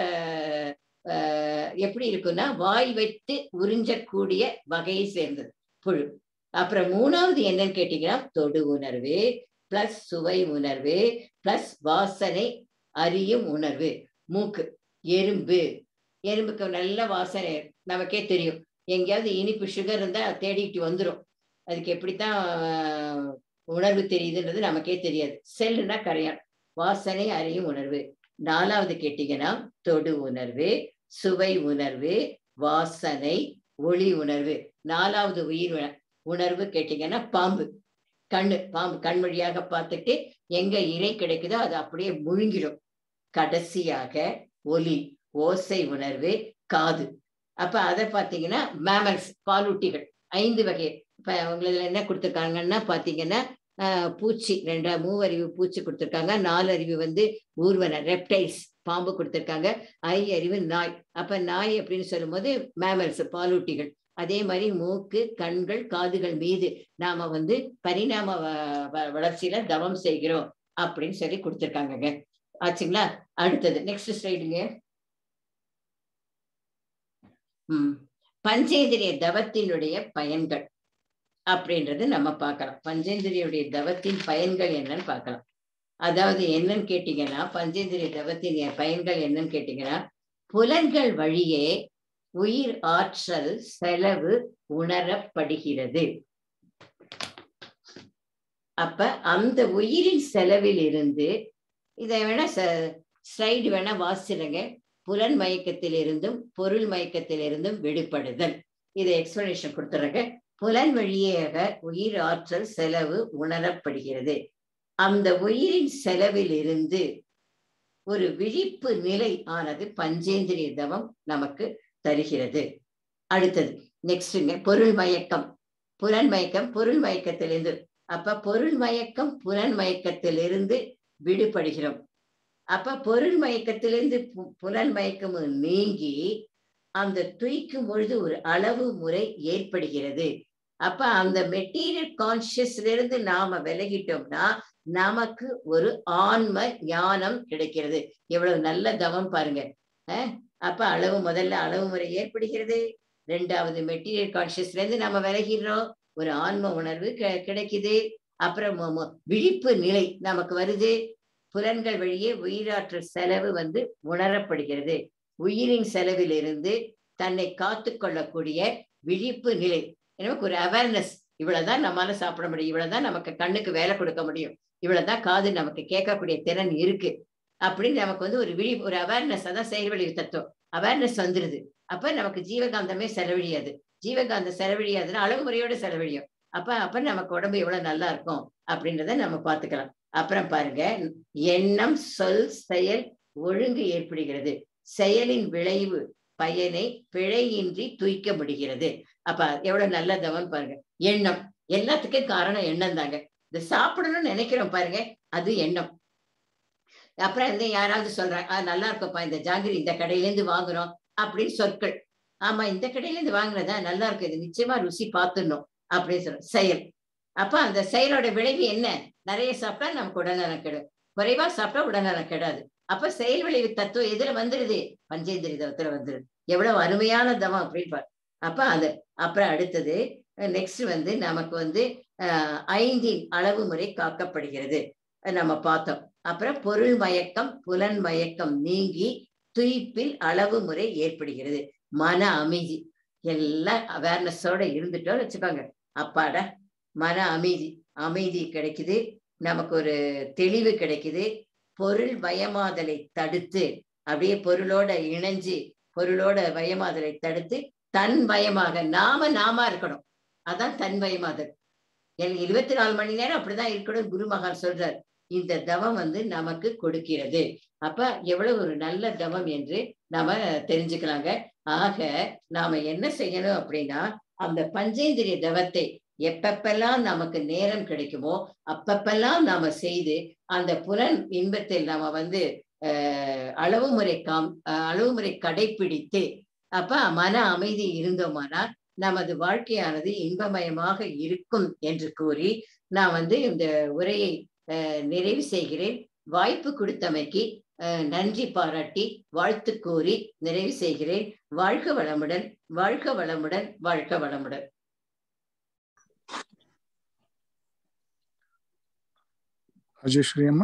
ஆஹ், எப்படி இருக்குன்னா வாய் வைத்து உறிஞ்சக்கூடிய வகையை சேர்ந்தது புழு அப்புறம் மூணாவது என்னன்னு கேட்டீங்கன்னா தொடு உணர்வு பிளஸ் சுவை உணர்வு பிளஸ் வாசனை அறியும் உணர்வு மூக்கு எறும்பு எறும்புக்கு நல்ல வாசனை நமக்கே தெரியும் எங்கேயாவது இனிப்பு சுகர் இருந்தா தேடிக்கிட்டு வந்துரும் அதுக்கு எப்படித்தான் ஆஹ், உணர்வு தெரியுதுன்றது நமக்கே தெரியாது செல்லுனா கரையான் வாசனை அறியும் உணர்வு நாலாவது கேட்டீங்கன்னா தொடு உணர்வு சுவை உணர்வு வாசனை ஒளி உணர்வு நாலாவது உயிர் உண- உணர்வு கேட்டீங்கன்னா பாம்பு கண்ணு பாம்பு கண் வழியாக பார்த்துட்டு எங்க இறை கிடைக்குதோ அது அப்படியே முழுங்கிடும் கடைசியாக ஒலி ஓசை உணர்வு காது அப்ப அதை பாத்தீங்கன்னா மேமல்ஸ் பாலூட்டிகள் ஐந்து வகை இப்ப உங்களுக்கு என்ன கொடுத்துருக்காங்கன்னா பாத்தீங்கன்னா ஆஹ் பூச்சி ரெண்டா மூவறிவு பூச்சி கொடுத்துருக்காங்க நாலு அறிவு வந்து ஊர்வன ரெப்டைல்ஸ் பாம்பு கொடுத்துருக்காங்க ஐ அறிவு நாய் அப்ப நாய் அப்படின்னு சொல்லும்போது மேமல்ஸ் பாலூட்டிகள் அதே மாதிரி மூக்கு கண்கள் காதுகள் மீது நாம வந்து பரிணாம வ- வ- வளர்ச்சியில தவம் செய்கிறோம் அப்படின்னு சொல்லி கொடுத்துருக்காங்கங்க ஆச்சுங்களா அடுத்தது நெக்ஸ்ட் ஸ்லைடுங்க ம் பஞ்சேந்திரிய தவத்தினுடைய பயன்கள் அப்படின்றது நம்ம பார்க்கலாம் பஞ்சேந்திரியுடைய தவத்தின் பயன்கள் என்னன்னு பார்க்கலாம் அதாவது என்னன்னு கேட்டீங்கன்னா பஞ்சேந்திரிய தவத்தின் பயன்கள் என்னன்னு கேட்டீங்கன்னா புலன்கள் வழியே உயிர் ஆற்றல் செலவு உணரப்படுகிறது அப்ப அந்த உயிரின் செலவில் இருந்து இதை வேணா ஸ்லைடு வேணா வாசிடுங்க புலன் மயக்கத்தில் இருந்தும் பொருள் மயக்கத்தில் இருந்தும் விடுபடுதல் இதை எக்ஸ்பிளனேஷன் கொடுத்துறங்க புலன் வழியாக உயிர் ஆற்றல் செலவு உணரப்படுகிறது அந்த உயிரின் செலவில் இருந்து ஒரு விழிப்பு நிலை ஆனது பஞ்சேந்திரிய தவம் நமக்கு தருகிறது அடுத்தது நெக்ஸ்ட்ங்க பொருள் மயக்கம் புலன் மயக்கம் பொருள் மயக்கத்திலிருந்து அப்ப பொருள் மயக்கம் புலன் மயக்கத்திலிருந்து விடுபடுகிறோம் அப்ப பொருள் மயக்கத்திலிருந்து பு- புலன் மயக்கமும் நீங்கி அந்த துய்க்கும் பொழுது ஒரு அளவு முறை ஏற்படுகிறது அப்ப அந்த மெட்டீரியல் கான்சியஸ்ல இருந்து நாம விலகிட்டோம்னா நமக்கு ஒரு ஆன்ம ஞானம் கிடைக்கிறது எவ்வளவு நல்ல தவம் பாருங்க அஹ் அப்ப அளவு முதல்ல அளவு முறை ஏற்படுகிறது ரெண்டாவது மெட்டீரியல் கான்சியஸ்ல இருந்து நம்ம விலகிடுறோம் ஒரு ஆன்ம உணர்வு கி- கிடைக்குது அப்புறம் மு- மு- விழிப்பு நிலை நமக்கு வருது புலன்கள் வழியே உயிராற்றல் செலவு வந்து உணரப்படுகிறது உயிரின் செலவிலிருந்து தன்னை காத்து கொள்ளக்கூடிய விழிப்பு நிலை நமக்கு ஒரு அவேர்னஸ் இவ்வளவுதான் நம்மளால சாப்பிட முடியும் இவ்வளவுதான் நமக்கு கண்ணுக்கு வேலை கொடுக்க முடியும் இவ்வளவுதான் காது நமக்கு கேட்கக்கூடிய திறன் இருக்கு அப்படின்னு நமக்கு வந்து ஒரு விழி ஒரு அவேர்னஸ் அதான் செயல்வழிவு தத்துவம் அவேர்னஸ் வந்துருது அப்ப நமக்கு ஜீவகாந்தமே செலவழியாது ஜீவகாந்த செலவழியாதுன்னா அளவு முறையோட செலவழியும் அப்ப அப்ப நமக்கு உடம்பு எவ்வளவு நல்லா இருக்கும் அப்படின்றத நம்ம பாத்துக்கலாம் அப்புறம் பாருங்க எண்ணம் சொல் செயல் ஒழுங்கு ஏற்படுகிறது செயலின் விளைவு பயனை பிழையின்றி துய்க்க முடிகிறது அப்ப எவ்வளவு நல்ல தவம் பாருங்க எண்ணம் எல்லாத்துக்கும் காரணம் எண்ணம் தாங்க இந்த சாப்பிடணும்னு நினைக்கிறோம் பாருங்க அது எண்ணம் அப்புறம் வந்து யாராவது சொல்றாங்க "ஆ, நல்லா இருக்கும்ப்பா இந்த ஜாங்கிரி இந்த கடையில இருந்து வாங்குறோம் அப்படின்னு சொற்கள் ஆமா இந்த கடையில இருந்து வாங்குறதா நல்லா இருக்கு இது நிச்சயமா ருசி பார்த்துடணும் அப்படின்னு சொல்ற செயல் அப்ப அந்த செயலோட விளைவு என்ன நிறைய சாப்பிட்டா நமக்கு உடல்நலம் கெடும் குறைவா சாப்பிட்டா உடல்நலம் கெடாது அப்ப செயல் விளைவு தத்துவம் எதுல வந்துருது பஞ்சேந்திரி தவத்துல வந்துருது எவ்வளவு அருமையான தவம் அப்படின்னு பாரு அப்ப அது அப்புறம் அடுத்தது நெக்ஸ்ட் வந்து நமக்கு வந்து அஹ், ஐந்தின் அளவு முறை காக்கப்படுகிறது அஹ் நம்ம பார்த்தோம் அப்புறம் பொருள் மயக்கம் புலன் மயக்கம் நீங்கி துய்ப்பில் அளவு முறை ஏற்படுகிறது மன அமைதி எல்லாம் அவேர்னஸோட இருந்துட்டோம்னு வச்சுக்கோங்க அப்பாடா மன அமைதி அமைதி கிடைக்குது நமக்கு ஒரு தெளிவு கிடைக்குது பொருள் வயமாதலை தடுத்து அப்படியே பொருளோட இணைஞ்சு பொருளோட வயமாதலை தடுத்து தன் வயமாக நாம நாம இருக்கணும் அதான் தன் வயமாதல் எனக்கு இருபத்தி நாலு மணி நேரம் அப்படிதான் இருக்கணும் குரு மகான் சொல்றார் இந்த தவம் வந்து நமக்கு கொடுக்கிறது அப்ப எவ்வளவு ஒரு நல்ல தவம் என்று நாம தெரிஞ்சுக்கலாங்க ஆக நாம என்ன செய்யணும் அப்படின்னா அந்த பஞ்சேந்திரிய தவத்தை எப்பப்பெல்லாம் நமக்கு நேரம் கிடைக்குமோ அப்பப்பெல்லாம் நாம செய்து அந்த புலன் இன்பத்தில் நாம வந்து அஹ் அளவு முறை காம் அஹ் அளவு முறை கடைபிடித்து அப்ப மன அமைதி இருந்தோமானால் நமது வாழ்க்கையானது இன்பமயமாக இருக்கும் என்று கூறி நான் வந்து இந்த உரையை அஹ், நிறைவு செய்கிறேன் வாய்ப்பு கொடுத்தமைக்கு அஹ், நன்றி பாராட்டி வாழ்த்து கூறி நிறைவு செய்கிறேன் வாழ்க வளமுடன் வாழ்க வளமுடன் வாழ்க வளமுடன் ராஜேஸ்வரி அம்மா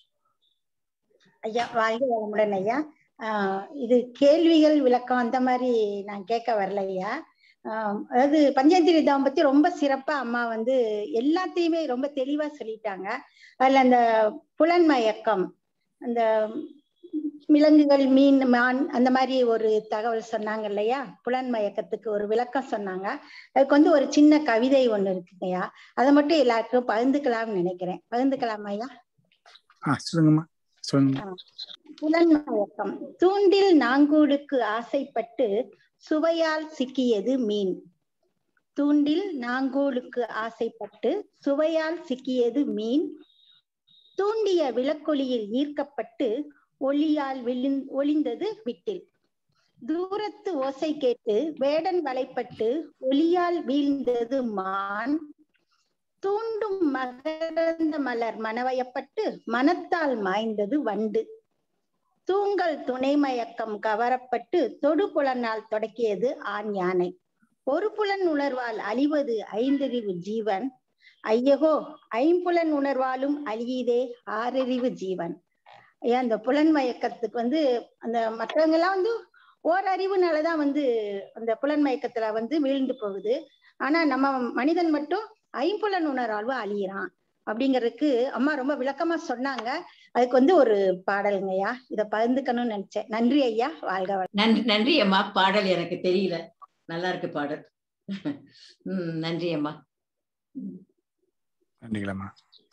ஐயா வாழ்க வளமுடன் ஐயா ஆஹ் இது கேள்விகள் விளக்கம் அந்த மாதிரி நான் கேட்க வரல ஐயா ஆஹ் அதாவது பஞ்சேந்திரி தவம் பத்தி ரொம்ப சிறப்பா அம்மா வந்து எல்லாத்தையுமே ரொம்ப தெளிவா சொல்லிட்டாங்க அதுல அந்த புலன்மயக்கம் அந்த விலங்குகள் மீன் மான் அந்த மாதிரி ஒரு தகவல் சொன்னாங்க இல்லையா புலன் மயக்கத்துக்கு ஒரு விளக்கம் சொன்னாங்க அதுக்கு வந்து ஒரு சின்ன கவிதை ஒண்ணு இருக்குங்கய்யா அதை மட்டும் எல்லாருக்கும் பகிர்ந்துக்கலாம்னு நினைக்கிறேன் பகிர்ந்துக்கலாம் ஐயா ஆ சொல்லுங்கம்மா சொல்லுங்க புலன் மயக்கம் தூண்டில் நாங்கூடுக்கு ஆசைப்பட்டு சுவையால் சிக்கியது மீன் தூண்டில் நாங்கூலுக்கு ஆசைப்பட்டு சுவையால் சிக்கியது மீன் தூண்டிய விளக்கொலியில் ஈர்க்கப்பட்டு ஒளியால் விழுந் ஒளிந்தது விட்டில் தூரத்து ஓசை கேட்டு வேடன் வலைப்பட்டு ஒளியால் வீழ்ந்தது மான் தூண்டும் மகரந்த மலர் மனவயப்பட்டு மனத்தால் மாய்ந்தது வண்டு தூங்கல் துணை மயக்கம் கவரப்பட்டு தொடு புலனால் தொடக்கியது ஆண் யானை ஒரு புலன் உணர்வால் அழிவது ஐந்தறிவு ஜீவன் ஐயகோ ஐம்புலன் உணர்வாலும் அழியுதே ஆறறிவு ஜீவன் ஏன் அந்த புலன் மயக்கத்துக்கு வந்து அந்த மற்றவங்க எல்லாம் வந்து ஓரறிவுனாலதான் வந்து அந்த புலன் மயக்கத்துல வந்து வீழ்ந்து போகுது ஆனா நம்ம மனிதன் மட்டும் ஐம்புலன் உணர்வாழ்வு அழியிறான் அப்படிங்கறதுக்கு அம்மா ரொம்ப விளக்கமா சொன்னாங்க அதுக்கு வந்து ஒரு பாடலுங்கய்யா இத பகிர்ந்துக்கணும்னு நினைச்சேன் நன்றி ஐயா வாழ்க வள- நன்றி நன்றி அம்மா பாடல் எனக்கு தெரியல நல்லா இருக்கு பாடல் உம் நன்றி அம்மா நன்றிகளம்மா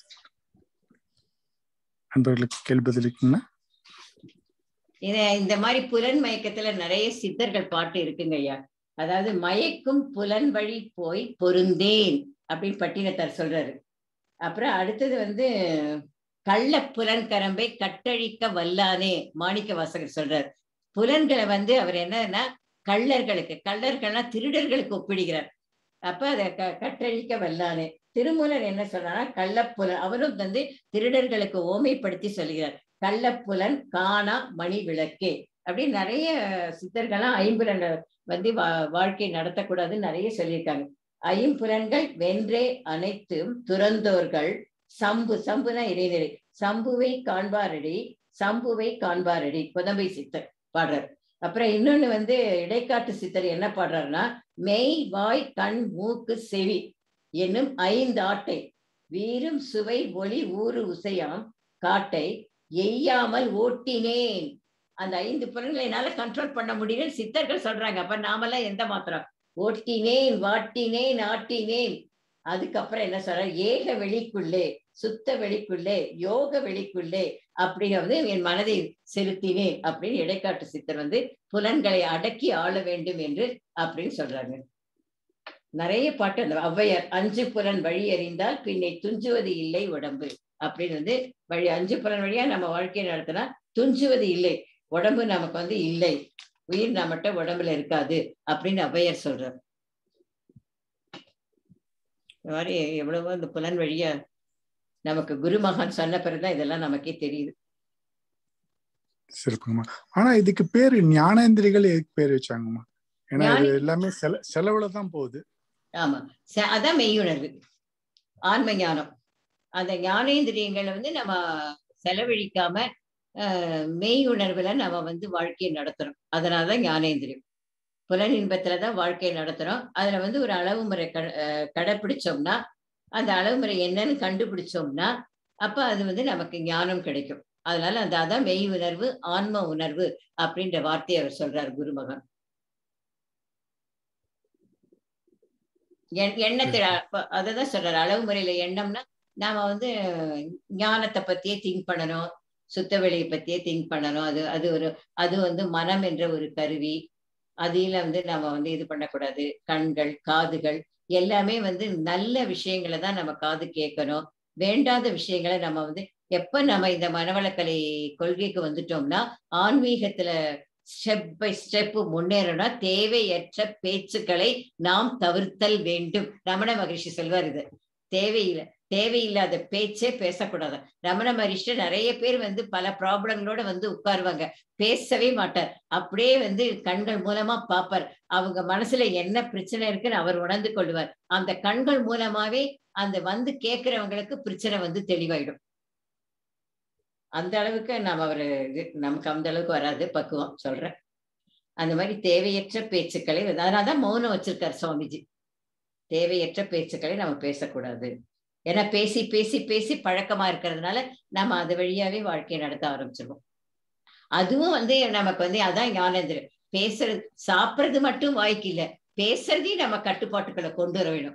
நண்பர்களுக்கு கேள்வி பதிலுக்குங்களா இத இந்த மாதிரி புலன் மயக்கத்துல நிறைய சித்தர்கள் பாட்டு இருக்குங்க ஐயா அதாவது மயக்கும் புலன் வழி போய் பொருந்தேன் அப்படின்னு பட்டினத்தார் சொல்றாரு அப்புறம் அடுத்தது வந்து கள்ள புலன் கரம்பை கட்டழிக்க வல்லானே மாணிக்க வாசகர் சொல்றார் புலன்களை வந்து அவர் என்னன்னா கள்ளர்களுக்கு கள்ளர்கள்னா திருடர்களுக்கு ஒப்பிடுகிறார் அப்ப அதை க கட்டழிக்க வல்லானே திருமூலர் என்ன சொல்றாருன்னா கள்ளப்புலன் அவரும் வந்து திருடர்களுக்கு ஓமைப்படுத்தி சொல்கிறார் கள்ளப்புலன் காணா மணி விளக்கே அப்படின்னு நிறைய சித்தர்கள்லாம் ஐம்புலன் வந்து வா வாழ்க்கை நடத்தக்கூடாதுன்னு நிறைய சொல்லியிருக்காங்க ஐம்புலன்கள் வென்றே அனைத்தும் துறந்தோர்கள் சம்பு சம்புனா இறைநிலை சம்புவை காண்பாரடி சம்புவை காண்பாரடி புதம்பை சித்தர் பாடுறார் அப்புறம் இன்னொன்னு வந்து இடைக்காட்டு சித்தர் என்ன பாடுறாருன்னா மெய் வாய் கண் மூக்கு செவி என்னும் ஐந்து ஆட்டை வீரும் சுவை ஒளி ஊறு உசையாம் காட்டை எய்யாமல் ஓட்டினேன் அந்த ஐந்து புலன்களை என்னால கண்ட்ரோல் பண்ண முடியும்னு சித்தர்கள் சொல்றாங்க அப்ப நாமெல்லாம் எந்த மாத்திரம் ஓட்டினேன் வாட்டினேன் ஆட்டினேன் அதுக்கப்புறம் என்ன சொல்ற ஏக வெளிக்குள்ளே சுத்த வெளிக்குள்ளே யோக வெளிக்குள்ளே அப்படின்னு வந்து என் மனதை செலுத்தினேன் அப்படின்னு இடைக்காட்டு சித்தர் வந்து புலன்களை அடக்கி ஆள வேண்டும் என்று அப்படின்னு சொல்றாங்க நிறைய பாட்டு அந்த ஔவையார் அஞ்சு புலன் வழி அறிந்தால் பின்னை துஞ்சுவது இல்லை உடம்பு அப்படின்னு வந்து வழி அஞ்சு புலன் வழியா நம்ம வாழ்க்கையை நடத்தினா துஞ்சுவது இல்லை உடம்பு நமக்கு வந்து இல்லை உயிர் நம்மகிட்ட உடம்புல இருக்காது அப்படின்னு ஔவையார் சொல்றார் இந்த மாதிரி எவ்வளவோ இந்த புலன் வழியா நமக்கு குருமகான் சொன்ன பிறகுதான் இதெல்லாம் நமக்கே தெரியுது சிறப்புங்கம்மா ஆனா இதுக்கு பேரு ஞானேந்திரிகள் எதுக்கு பேர் வச்சாங்கம்மா ஏன்னா இது ஞானி- எல்லாமே செல செலவுல தான் போகுது ஆமா ச- அதான் மெய்யுணர்வு ஆன்ம ஞானம் அந்த ஞானேந்திரியங்களை வந்து நம்ம செலவழிக்காம ஆஹ், மெய் உணர்வுல நம்ம வந்து வாழ்க்கையை நடத்துறோம் அதனாலதான் ஞானேந்திரியம் புலன் இன்பத்துலதான் வாழ்க்கையை நடத்துறோம் அதுல வந்து ஒரு அளவு முறை க ஆஹ், கடைப்பிடிச்சோம்னா அந்த அளவு முறை என்னன்னு கண்டுபிடிச்சோம்னா அப்ப அது வந்து நமக்கு ஞானம் கிடைக்கும் அதனால அந்த அதான் மெய் உணர்வு ஆன்ம உணர்வு அப்படின்ற வார்த்தையை அவர் சொல்றார் குருமகன் எண்- எண்ணத்துல அப்ப அததான் சொல்றாரு அளவு முறையில எண்ணம்னா நாம வந்து ஞானத்தை பத்தியே திங்க் பண்ணணும் சுத்த வெளியை பத்தியே திங்க் பண்ணணும் அது அது ஒரு அது வந்து மனம் என்ற ஒரு கருவி அதில வந்து நாம வந்து இது பண்ணக்கூடாது கண்கள் காதுகள் எல்லாமே வந்து நல்ல விஷயங்களை தான் நம்ம காது கேட்கணும் வேண்டாத விஷயங்களை நம்ம வந்து எப்ப நம்ம இந்த மனவளக்கலை கொள்கைக்கு வந்துட்டோம்னா ஆன்மீகத்துல ஸ்டெப் பை ஸ்டெப் முன்னேறணும்னா தேவையற்ற பேச்சுக்களை நாம் தவிர்த்தல் வேண்டும் ரமண மகரிஷி சொல்வார் இது தேவையில்லை தேவையில்லாத பேச்சே பேசக்கூடாது ரமண மகரிஷி நிறைய பேர் வந்து பல ப்ராப்ளங்களோட வந்து உட்காருவாங்க பேசவே மாட்டார் அப்படியே வந்து கண்கள் மூலமா பார்ப்பார் அவங்க மனசுல என்ன பிரச்சனை இருக்குன்னு அவர் உணர்ந்து கொள்வார் அந்த கண்கள் மூலமாவே அந்த வந்து கேட்கிறவங்களுக்கு பிரச்சனை வந்து தெளிவாயிடும் அந்த அளவுக்கு நம்ம அவரு இது நமக்கு அந்த அளவுக்கு வராது பக்குவம் சொல்றேன் அந்த மாதிரி தேவையற்ற பேச்சுக்களை அதனாலதான் மௌனம் வச்சிருக்காரு சுவாமிஜி தேவையற்ற பேச்சுக்களை நம்ம பேசக்கூடாது ஏன்னா பேசி பேசி பேசி பழக்கமா இருக்கிறதுனால நம்ம அது வழியாவே வாழ்க்கையை நடத்த ஆரம்பிச்சிருவோம் அதுவும் வந்து நமக்கு வந்து அதான் ஞானேந்திரன் பேசுறது சாப்பிடுறது மட்டும் வாய்க்கு இல்ல பேசுறதையும் நம்ம கட்டுப்பாட்டுக்களை கொண்டு வர வேணும்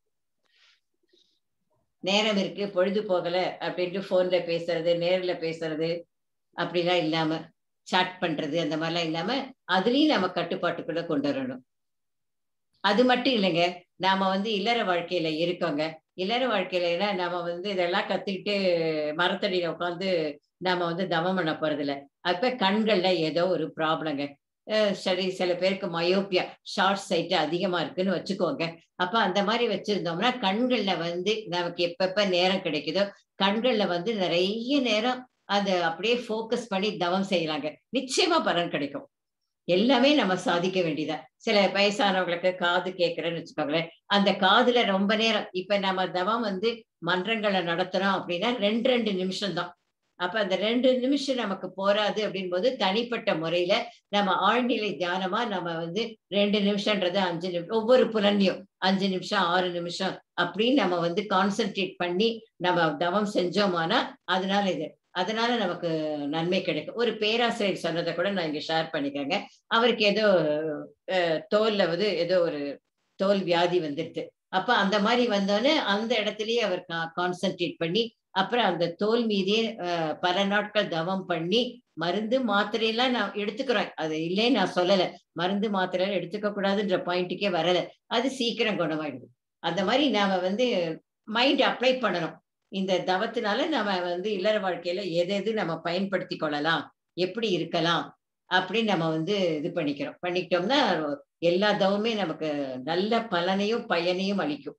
நேரம் இருக்கு பொழுது போகல அப்படின்ட்டு போன்ல பேசுறது நேர்ல பேசுறது அப்படிலாம் இல்லாம சாட் பண்றது அந்த மாதிரிலாம் இல்லாம அதுலயும் நம்ம கட்டுப்பாட்டுக்குள்ள கொண்டு வரணும் அது மட்டும் இல்லைங்க நாம வந்து இல்லற வாழ்க்கையில இருக்கோங்க இல்லற வாழ்க்கையில நாம வந்து இதெல்லாம் கத்துக்கிட்டு மரத்தடியில உட்காந்து நாம வந்து தவம் பண்ண போறது இல்ல அப்ப கண்கள்ல ஏதோ ஒரு ப்ராப்ளங்க சரி சில பேருக்கு மயோப்பியா ஷார்ட் சைட் அதிகமா இருக்குன்னு வச்சுக்கோங்க அப்ப அந்த மாதிரி வச்சிருந்தோம்னா கண்கள்ல வந்து நமக்கு எப்பப்ப நேரம் கிடைக்குதோ கண்கள்ல வந்து நிறைய நேரம் அதை அப்படியே ஃபோக்கஸ் பண்ணி தவம் செய்யலாங்க நிச்சயமா பலன் கிடைக்கும் எல்லாமே நம்ம சாதிக்க வேண்டியதா சில வயசானவங்களுக்கு காது கேட்கறேன்னு வச்சுக்கோங்களேன் அந்த காதுல ரொம்ப நேரம் இப்ப நம்ம தவம் வந்து மன்றங்களை நடத்துறோம் அப்படின்னா ரெண்டு ரெண்டு நிமிஷம் தான் அப்ப அந்த ரெண்டு நிமிஷம் நமக்கு போராது அப்படின் போது தனிப்பட்ட முறையில நம்ம ஆழ்நிலை தியானமா நம்ம வந்து ரெண்டு நிமிஷம்ன்றது அஞ்சு நிமிஷம் ஒவ்வொரு புலன்லையும் அஞ்சு நிமிஷம் ஆறு நிமிஷம் அப்படின்னு நம்ம வந்து கான்சென்ட்ரேட் பண்ணி நம்ம தவம் செஞ்சோமானா அதனால இது அதனால நமக்கு நன்மை கிடைக்கும் ஒரு பேராசிரியர் சொன்னதை கூட நான் இங்க ஷேர் பண்ணிக்கிறேங்க அவருக்கு ஏதோ தோல்ல வந்து ஏதோ ஒரு தோல் வியாதி வந்துருது அப்ப அந்த மாதிரி வந்தோடனே அந்த இடத்துலயே அவர் கான்சென்ட்ரேட் பண்ணி அப்புறம் அந்த தோல் மீதே பல நாட்கள் தவம் பண்ணி மருந்து மாத்திரையெல்லாம் நான் எடுத்துக்கிறேன் அது இல்லைன்னு நான் சொல்லல மருந்து மாத்திரை எடுத்துக்க கூடாதுன்ற பாயிண்ட்டுக்கே வரல அது சீக்கிரம் குணமாயிடுது அந்த மாதிரி நாம வந்து மைண்ட் அப்ளை பண்ணணும் இந்த தவத்தினால நம்ம வந்து இல்லற வாழ்க்கையில எது எது நம்ம பயன்படுத்தி கொள்ளலாம் எப்படி இருக்கலாம் அப்படின்னு நம்ம வந்து இது பண்ணிக்கிறோம் பண்ணிக்கிட்டோம்னா எல்லா தவமே நமக்கு நல்ல பலனையும் பயனையும் அளிக்கும்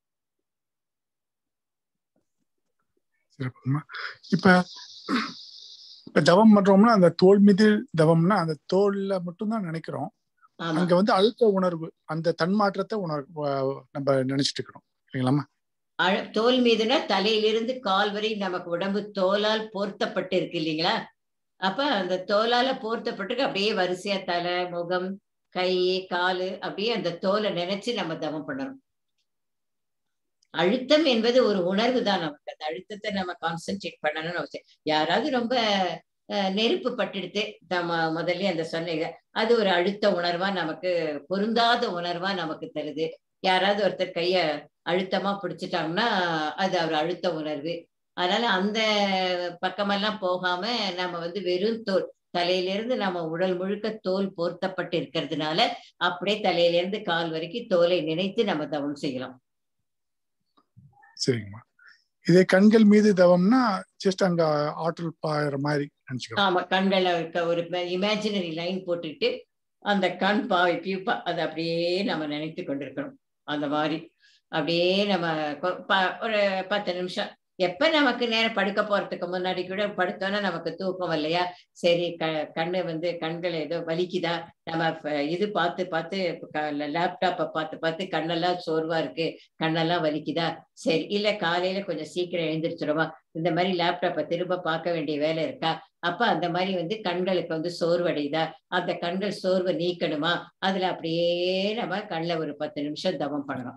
சிறப்புமா இப்ப இப்ப தவம் பண்றோம்னா அந்த தோல் மீது தவம்னா அந்த தோல்ல மட்டும் தான் நினைக்கிறோம் அங்க வந்து அழுத்த உணர்வு அந்த தன்மாற்றத்தை உணர் நம்ம நினைச்சிட்டு இருக்கிறோம் இல்லைங்களாமா தோல் மீதுனா தலையிலிருந்து கால் வரை நமக்கு உடம்பு தோலால் போர்த்தப்பட்டு இருக்கு இல்லைங்களா அப்ப அந்த தோலால போர்த்தப்பட்டு அப்படியே வரிசையா தலை முகம் கை காலு அப்படியே அந்த தோலை நினைச்சு நம்ம தவம் பண்ணணும் அழுத்தம் என்பது ஒரு உணர்வு தான் நமக்கு அந்த அழுத்தத்தை நம்ம கான்சென்ட்ரேட் பண்ணணும்னு அவசியம் யாராவது ரொம்ப நெருப்பு பட்டுடுத்து நம்ம முதல்ல அந்த சொன்னீங்க அது ஒரு அழுத்த உணர்வா நமக்கு பொருந்தாத உணர்வா நமக்கு தருது யாராவது ஒருத்தர் கைய அழுத்தமா பிடிச்சிட்டாங்கன்னா அது ஒரு அழுத்த உணர்வு அதனால அந்த பக்கமெல்லாம் போகாம நம்ம வந்து வெறும் தோல் தலையிலிருந்து நம்ம உடல் முழுக்க தோல் போர்த்தப்பட்டு இருக்கிறதுனால அப்படியே தலையிலிருந்து கால் வரைக்கும் தோலை நினைத்து நம்ம தவம் செய்யலாம் சரிங்கம்மா இதே கண்கள் மீது தவம்னா ஜஸ்ட் அங்க ஆற்றல் பாயிற மாதிரி நினைச்சுக்கோ ஆமா கண்கள்ல இருக்க ஒரு இமேஜினரி லைன் போட்டுட்டு அந்த கண் பாவை பியூப்பா அதை அப்படியே நம்ம நினைத்து கொண்டிருக்கணும் அந்த மாதிரி அப்படியே நம்ம ஒரு பத்து நிமிஷம் எப்ப நமக்கு நேரம் படுக்க போறதுக்கு முன்னாடி கூட படுத்தோன்னா நமக்கு தூக்கம் இல்லையா சரி க கண்ணு வந்து கண்கள் ஏதோ வலிக்குதா நம்ம இது பார்த்து பார்த்து லேப்டாப்பை பார்த்து பார்த்து கண்ணெல்லாம் சோர்வா இருக்கு கண்ணெல்லாம் வலிக்குதா சரி இல்ல காலையில கொஞ்சம் சீக்கிரம் எழுந்திரிச்சிருவா இந்த மாதிரி லேப்டாப்பை திரும்ப பார்க்க வேண்டிய வேலை இருக்கா அப்ப அந்த மாதிரி வந்து கண்களுக்கு வந்து சோர்வடையுதா அந்த கண்கள் சோர்வை நீக்கணுமா அதுல அப்படியே நம்ம கண்ணுல ஒரு பத்து நிமிஷம் தவம் பண்ணலாம்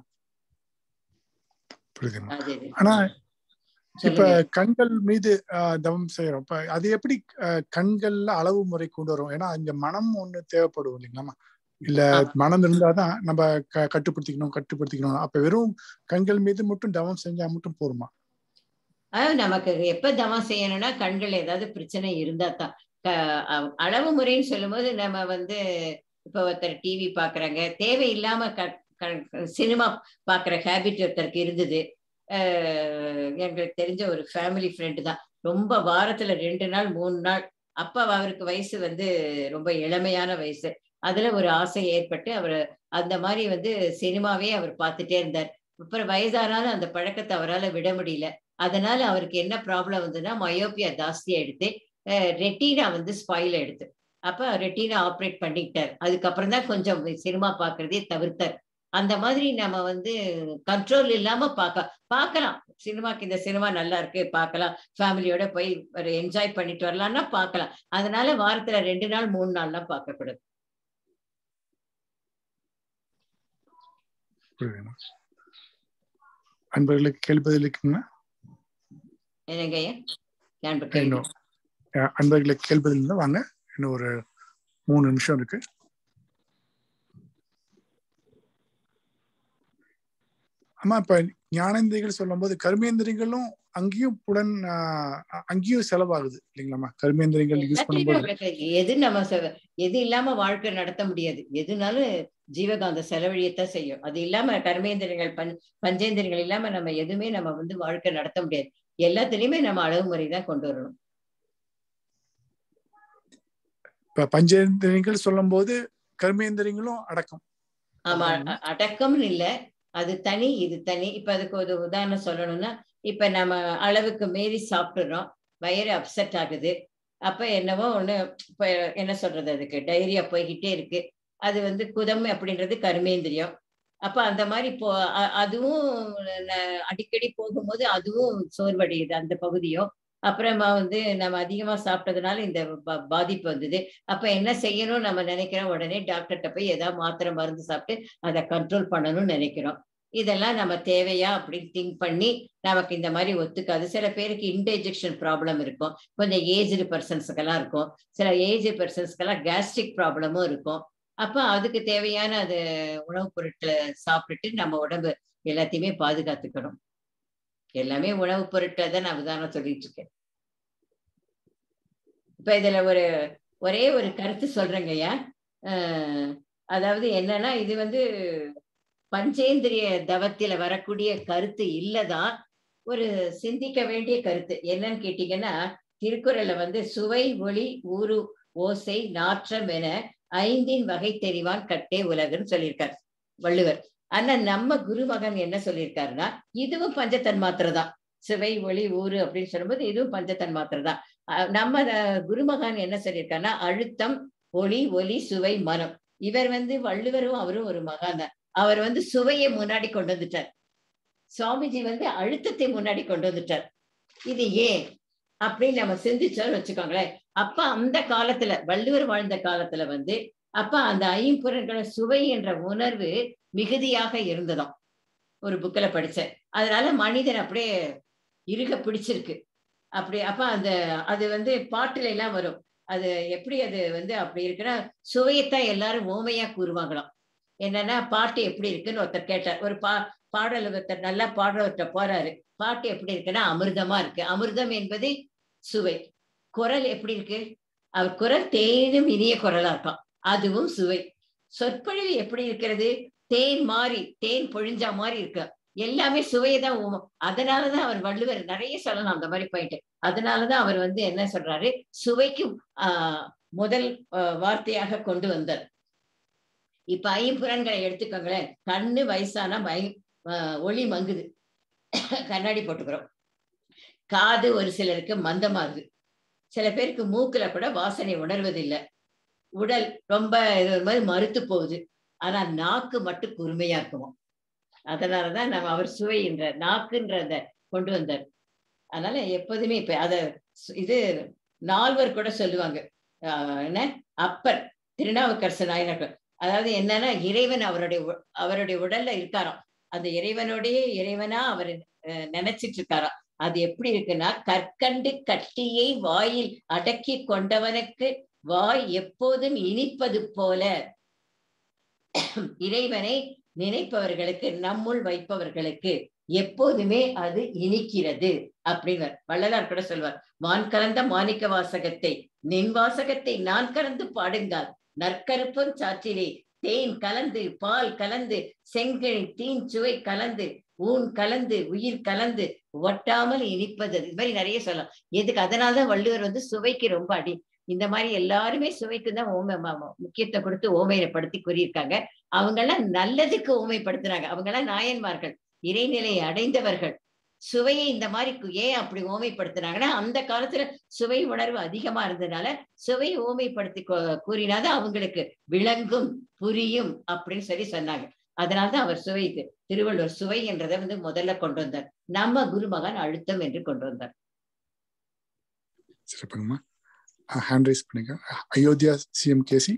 ஆனா இப்ப கண்கள் மீது தவம் செய்யறோம் இப்ப அது எப்படி கண்கள்ல அளவு முறை கொண்டு வரும் ஏன்னா இங்க மனம் ஒண்ணு தேவைப்படும் இல்லைங்களா இல்ல மனம் இருந்தாதான் நம்ம கட்டுப்படுத்திக்கணும் கட்டுப்படுத்திக்கணும் அப்ப வெறும் கண்கள் மீது மட்டும் தவம் செஞ்சா மட்டும் போருமா அதாவது நமக்கு எப்ப தவம் செய்யணும்னா கண்கள் ஏதாவது பிரச்சனை இருந்தா தான் அளவு முறைன்னு சொல்லும்போது நம்ம வந்து இப்ப ஒருத்தர் டிவி பாக்குறாங்க தேவையில்லாம சினிமா பாக்குற ஹேபிட் ஒருத்தருக்கு இருந்தது எங்களுக்கு தெரிஞ்ச ஒரு ஃபேமிலி ஃப்ரெண்டு தான் ரொம்ப வாரத்துல ரெண்டு நாள் மூணு நாள் அப்ப அவருக்கு வயசு வந்து ரொம்ப இளமையான வயசு அதுல ஒரு ஆசை ஏற்பட்டு அவர் அந்த மாதிரி வந்து சினிமாவே அவர் பார்த்துட்டே இருந்தார் அப்புறம் வயதானாலும் அந்த பழக்கத்தை அவரால் விட முடியல அதனால அவருக்கு என்ன ப்ராப்ளம் வந்ததுன்னா மயோப்பியா ஜாஸ்தியா எடுத்து ரெட்டினா வந்து ஸ்பாயில் எடுத்து அப்ப ரெட்டினா ஆப்ரேட் பண்ணிக்கிட்டார் அதுக்கப்புறம் தான் கொஞ்சம் சினிமா பாக்குறதே தவிர்த்தார் அந்த மாதிரி நம்ம வந்து கண்ட்ரோல் இல்லாம பார்க்க பார்க்கலாம் சினிமாக்கு இந்த சினிமா நல்லா இருக்கு பார்க்கலாம் ஃபேமிலியோட போய் ஒரு என்ஜாய் பண்ணிட்டு வரலாம்னா பார்க்கலாம் அதனால வாரத்துல ரெண்டு நாள் மூணு நாள்லாம் பார்க்க கூடாது அன்பர்களுக்கு கேள்வி இருக்குங்களா என்னங்க அன்பர்களுக்கு கேள்வி இருந்தா வாங்க இன்னும் ஒரு மூணு நிமிஷம் இருக்கு ஆமா இப்ப ஞானேந்திரிகள் சொல்லும் போது கர்மேந்திரிகளும் அங்கேயும் புடன் ஆஹ் அங்கேயும் செலவாகுது இல்லைங்களாம்மா கர்மேந்திரிகள் யூஸ் பண்ணும்போது எல்லாத்தையும் எது நம்ம செ- எது இல்லாம வாழ்க்கை நடத்த முடியாது எதுனாலும் ஜீவகாந்த செலவழியத்தான் செய்யும் அது இல்லாம கர்மேந்திரங்கள் பஞ் பஞ்சேந்திரங்கள் இல்லாம நம்ம எதுவுமே நம்ம வந்து வாழ்க்கை நடத்த முடியாது எல்லாத்துலயுமே நம்ம அளவு முறை தான் கொண்டு வரணும் இப்ப பஞ்சேந்திரியங்கள் சொல்லும் போது கர்மேந்திரியங்களும் அடக்கம் ஆமா ஆமா. அ- அடக்கம்னு இல்ல அது தனி இது தனி இப்ப அதுக்கு ஒரு உதாரணம் சொல்லணும்னா இப்ப நம்ம அளவுக்கு மீறி சாப்பிடுறோம் வயிறு அப்செட் ஆகுது அப்ப என்னவோ ஒண்ணு இப்ப என்ன சொல்றது அதுக்கு டைரியா போய்கிட்டே இருக்கு அது வந்து குதம் அப்படின்றது கர்மேந்திரியம் அப்ப அந்த மாதிரி போ அ- அதுவும் ந- அடிக்கடி போகும்போது அதுவும் சோர்வடையுது அந்த பகுதியும் அப்புறமா வந்து நம்ம அதிகமா சாப்பிட்டதுனால இந்த பா- பாதிப்பு வந்தது அப்ப என்ன செய்யணும் நம்ம நினைக்கிறோம் உடனே டாக்டர்கிட்ட போய் ஏதாவது மாத்திரை மருந்து சாப்பிட்டு அதை கண்ட்ரோல் பண்ணணும்னு நினைக்கிறோம் இதெல்லாம் நம்ம தேவையா அப்படின்னு திங்க் பண்ணி நமக்கு இந்த மாதிரி ஒத்துக்காது சில பேருக்கு இன்டைஜெக்ஷன் ப்ராப்ளம் இருக்கும் கொஞ்சம் ஏஜ்டு பர்சன்ஸுக்கெல்லாம் இருக்கும் சில ஏஜ் பர்சன்ஸ்க்கெல்லாம் கேஸ்ட்ரிக் ப்ராப்ளமும் இருக்கும் அப்ப அதுக்கு தேவையான அது உணவுப் பொருட்களை சாப்பிட்டுட்டு நம்ம உடம்பு எல்லாத்தையுமே பாதுகாத்துக்கணும் எல்லாமே உணவுப் பொருட்களை தான் நான் உதாரணம் சொல்லிட்டு இருக்கேன் இப்ப இதுல ஒரு ஒரே ஒரு கருத்து சொல்றேங்கய்யா அஹ் அதாவது என்னன்னா இது வந்து பஞ்சேந்திரிய தவத்தில வரக்கூடிய கருத்து இல்லதான் ஒரு சிந்திக்க வேண்டிய கருத்து என்னன்னு கேட்டீங்கன்னா திருக்குறள்ல வந்து சுவை ஒளி ஊறு ஓசை நாற்றம் என ஐந்தின் வகை தெரிவான் கட்டே உலகுன்னு சொல்லியிருக்கார் வள்ளுவர் ஆனா நம்ம குருமகன் என்ன சொல்லியிருக்காருன்னா இதுவும் பஞ்சத்தன் மாத்திரை தான் சுவை ஒளி ஊறு அப்படின்னு சொல்லும்போது இதுவும் பஞ்சத்தன் மாத்திரை தான் அஹ் நம்ம அஹ், குருமகான் என்ன சொல்லியிருக்காருன்னா அழுத்தம் ஒளி ஒலி சுவை மனம் இவர் வந்து வள்ளுவரும் அவரும் ஒரு மகான் தான் அவர் வந்து சுவையை முன்னாடி கொண்டு வந்துட்டார் சுவாமிஜி வந்து அழுத்தத்தை முன்னாடி கொண்டு வந்துட்டார் இது ஏன் அப்படின்னு நம்ம சிந்திச்சோம்னு வச்சுக்கோங்களேன் அப்ப அந்த காலத்துல வள்ளுவர் வாழ்ந்த காலத்துல வந்து அப்ப அந்த ஐம்புறங்கள சுவை என்ற உணர்வு மிகுதியாக இருந்ததாம் ஒரு புக்ல படிச்சேன் அதனால மனிதன் அப்படியே இறுக பிடிச்சிருக்கு அப்படி அப்ப அந்த அது வந்து பாட்டுல எல்லாம் வரும் அது எப்படி அது வந்து அப்படி இருக்குன்னா சுவையத்தான் எல்லாரும் ஓமையா கூறுவாங்களாம் என்னன்னா பாட்டு எப்படி இருக்குன்னு ஒருத்தர் கேட்டார் ஒரு பா பாடல் ஒருத்தர் நல்லா பாடுறவர்கிட்ட போறாரு பாட்டு எப்படி இருக்குன்னா அமிர்தமா இருக்கு அமிர்தம் என்பது சுவை குரல் எப்படி இருக்கு அவர் குரல் தேனும் இனிய குரலா இருக்கான் அதுவும் சுவை சொற்பொழிவு எப்படி இருக்கிறது தேன் மாறி தேன் பொழிஞ்சா மாதிரி இருக்கு எல்லாமே சுவையை தான் ஊமம் அதனாலதான் அவர் வள்ளுவர் நிறைய சொல்லலாம் அந்த மாதிரி போயிட்டு அதனாலதான் அவர் வந்து என்ன சொல்றாரு சுவைக்கு ஆஹ் முதல் ஆஹ் வார்த்தையாக கொண்டு வந்தார் இப்ப ஐம்புறன்களை எடுத்துக்கோங்களேன் கண்ணு வயசானா மை ஆஹ் ஒளி மங்குது கண்ணாடி போட்டுக்கிறோம் காது ஒரு சிலருக்கு மந்தமாகுது சில பேருக்கு மூக்குல கூட வாசனை உணர்வதில்லை உடல் ரொம்ப இது ஒரு மாதிரி மறுத்து போகுது ஆனா நாக்கு மட்டும் குறுமையா இருக்குமா அதனாலதான் நம்ம அவர் சுவை என்ற நாக்குன்றத கொண்டு வந்தார் அதனால எப்போதுமே இப்ப அத சு- இது நால்வர் கூட சொல்லுவாங்க ஆஹ் என்ன அப்பர் திருநாவுக்கரசு நாயனர் அதாவது என்னன்னா இறைவன் அவருடைய உ- அவருடைய உடல்ல இருக்காராம் அந்த இறைவனுடைய இறைவனா அவர் அஹ், நினைச்சிட்டு இருக்காராம் அது எப்படி இருக்குன்னா கற்கண்டு கட்டியை வாயில் அடக்கி கொண்டவனுக்கு வாய் எப்போதும் இனிப்பது போல இறைவனை நினைப்பவர்களுக்கு நம்முள் வைப்பவர்களுக்கு எப்போதுமே அது இனிக்கிறது அப்படின்னு வள்ளலார் கூட சொல்வார் வான் கலந்த மாணிக்க வாசகத்தை நின் வாசகத்தை நான் கலந்து பாடுங்கால் நற்கருப்பம் சாற்றிலே தேன் கலந்து பால் கலந்து செங்கழி தீன் சுவை கலந்து ஊன் கலந்து உயிர் கலந்து ஒட்டாமல் இனிப்பது இது மாதிரி நிறைய சொல்லலாம் எதுக்கு அதனாலதான் வள்ளுவர் வந்து சுவைக்கு ரொம்ப அடி இந்த மாதிரி எல்லாருமே சுவைக்கு தான் ஓமை ம- ம- முக்கியத்துவம் கொடுத்து ஓமையப்படுத்தி கூறியிருக்காங்க அவங்க எல்லாம் நல்லதுக்கு ஓமைப்படுத்துறாங்க அவங்க எல்லாம் நாயன்மார்கள் இறைநிலையை அடைந்தவர்கள் சுவையை இந்த மாதிரி கு- ஏன் அப்படி ஓமைப்படுத்துனாங்கன்னா அந்த காலத்துல சுவை உணர்வு அதிகமா இருந்ததுனால சுவை ஓமைப்படுத்தி கூ- கூறினாதான் அவங்களுக்கு விளங்கும் புரியும் அப்படின்னு சொல்லி சொன்னாங்க அதனால்தான் அவர் சுவை இது திருவள்ளுவர் சுவை என்றதை வந்து முதல்ல கொண்டு வந்தார் நம்ம குருமகன் அழுத்தம் என்று கொண்டு வந்தார் சிறப்புங்கம்மா ஹேண்ட் ரைஸ் பண்ணுங்க அயோத்தியா சிஎம் கேசி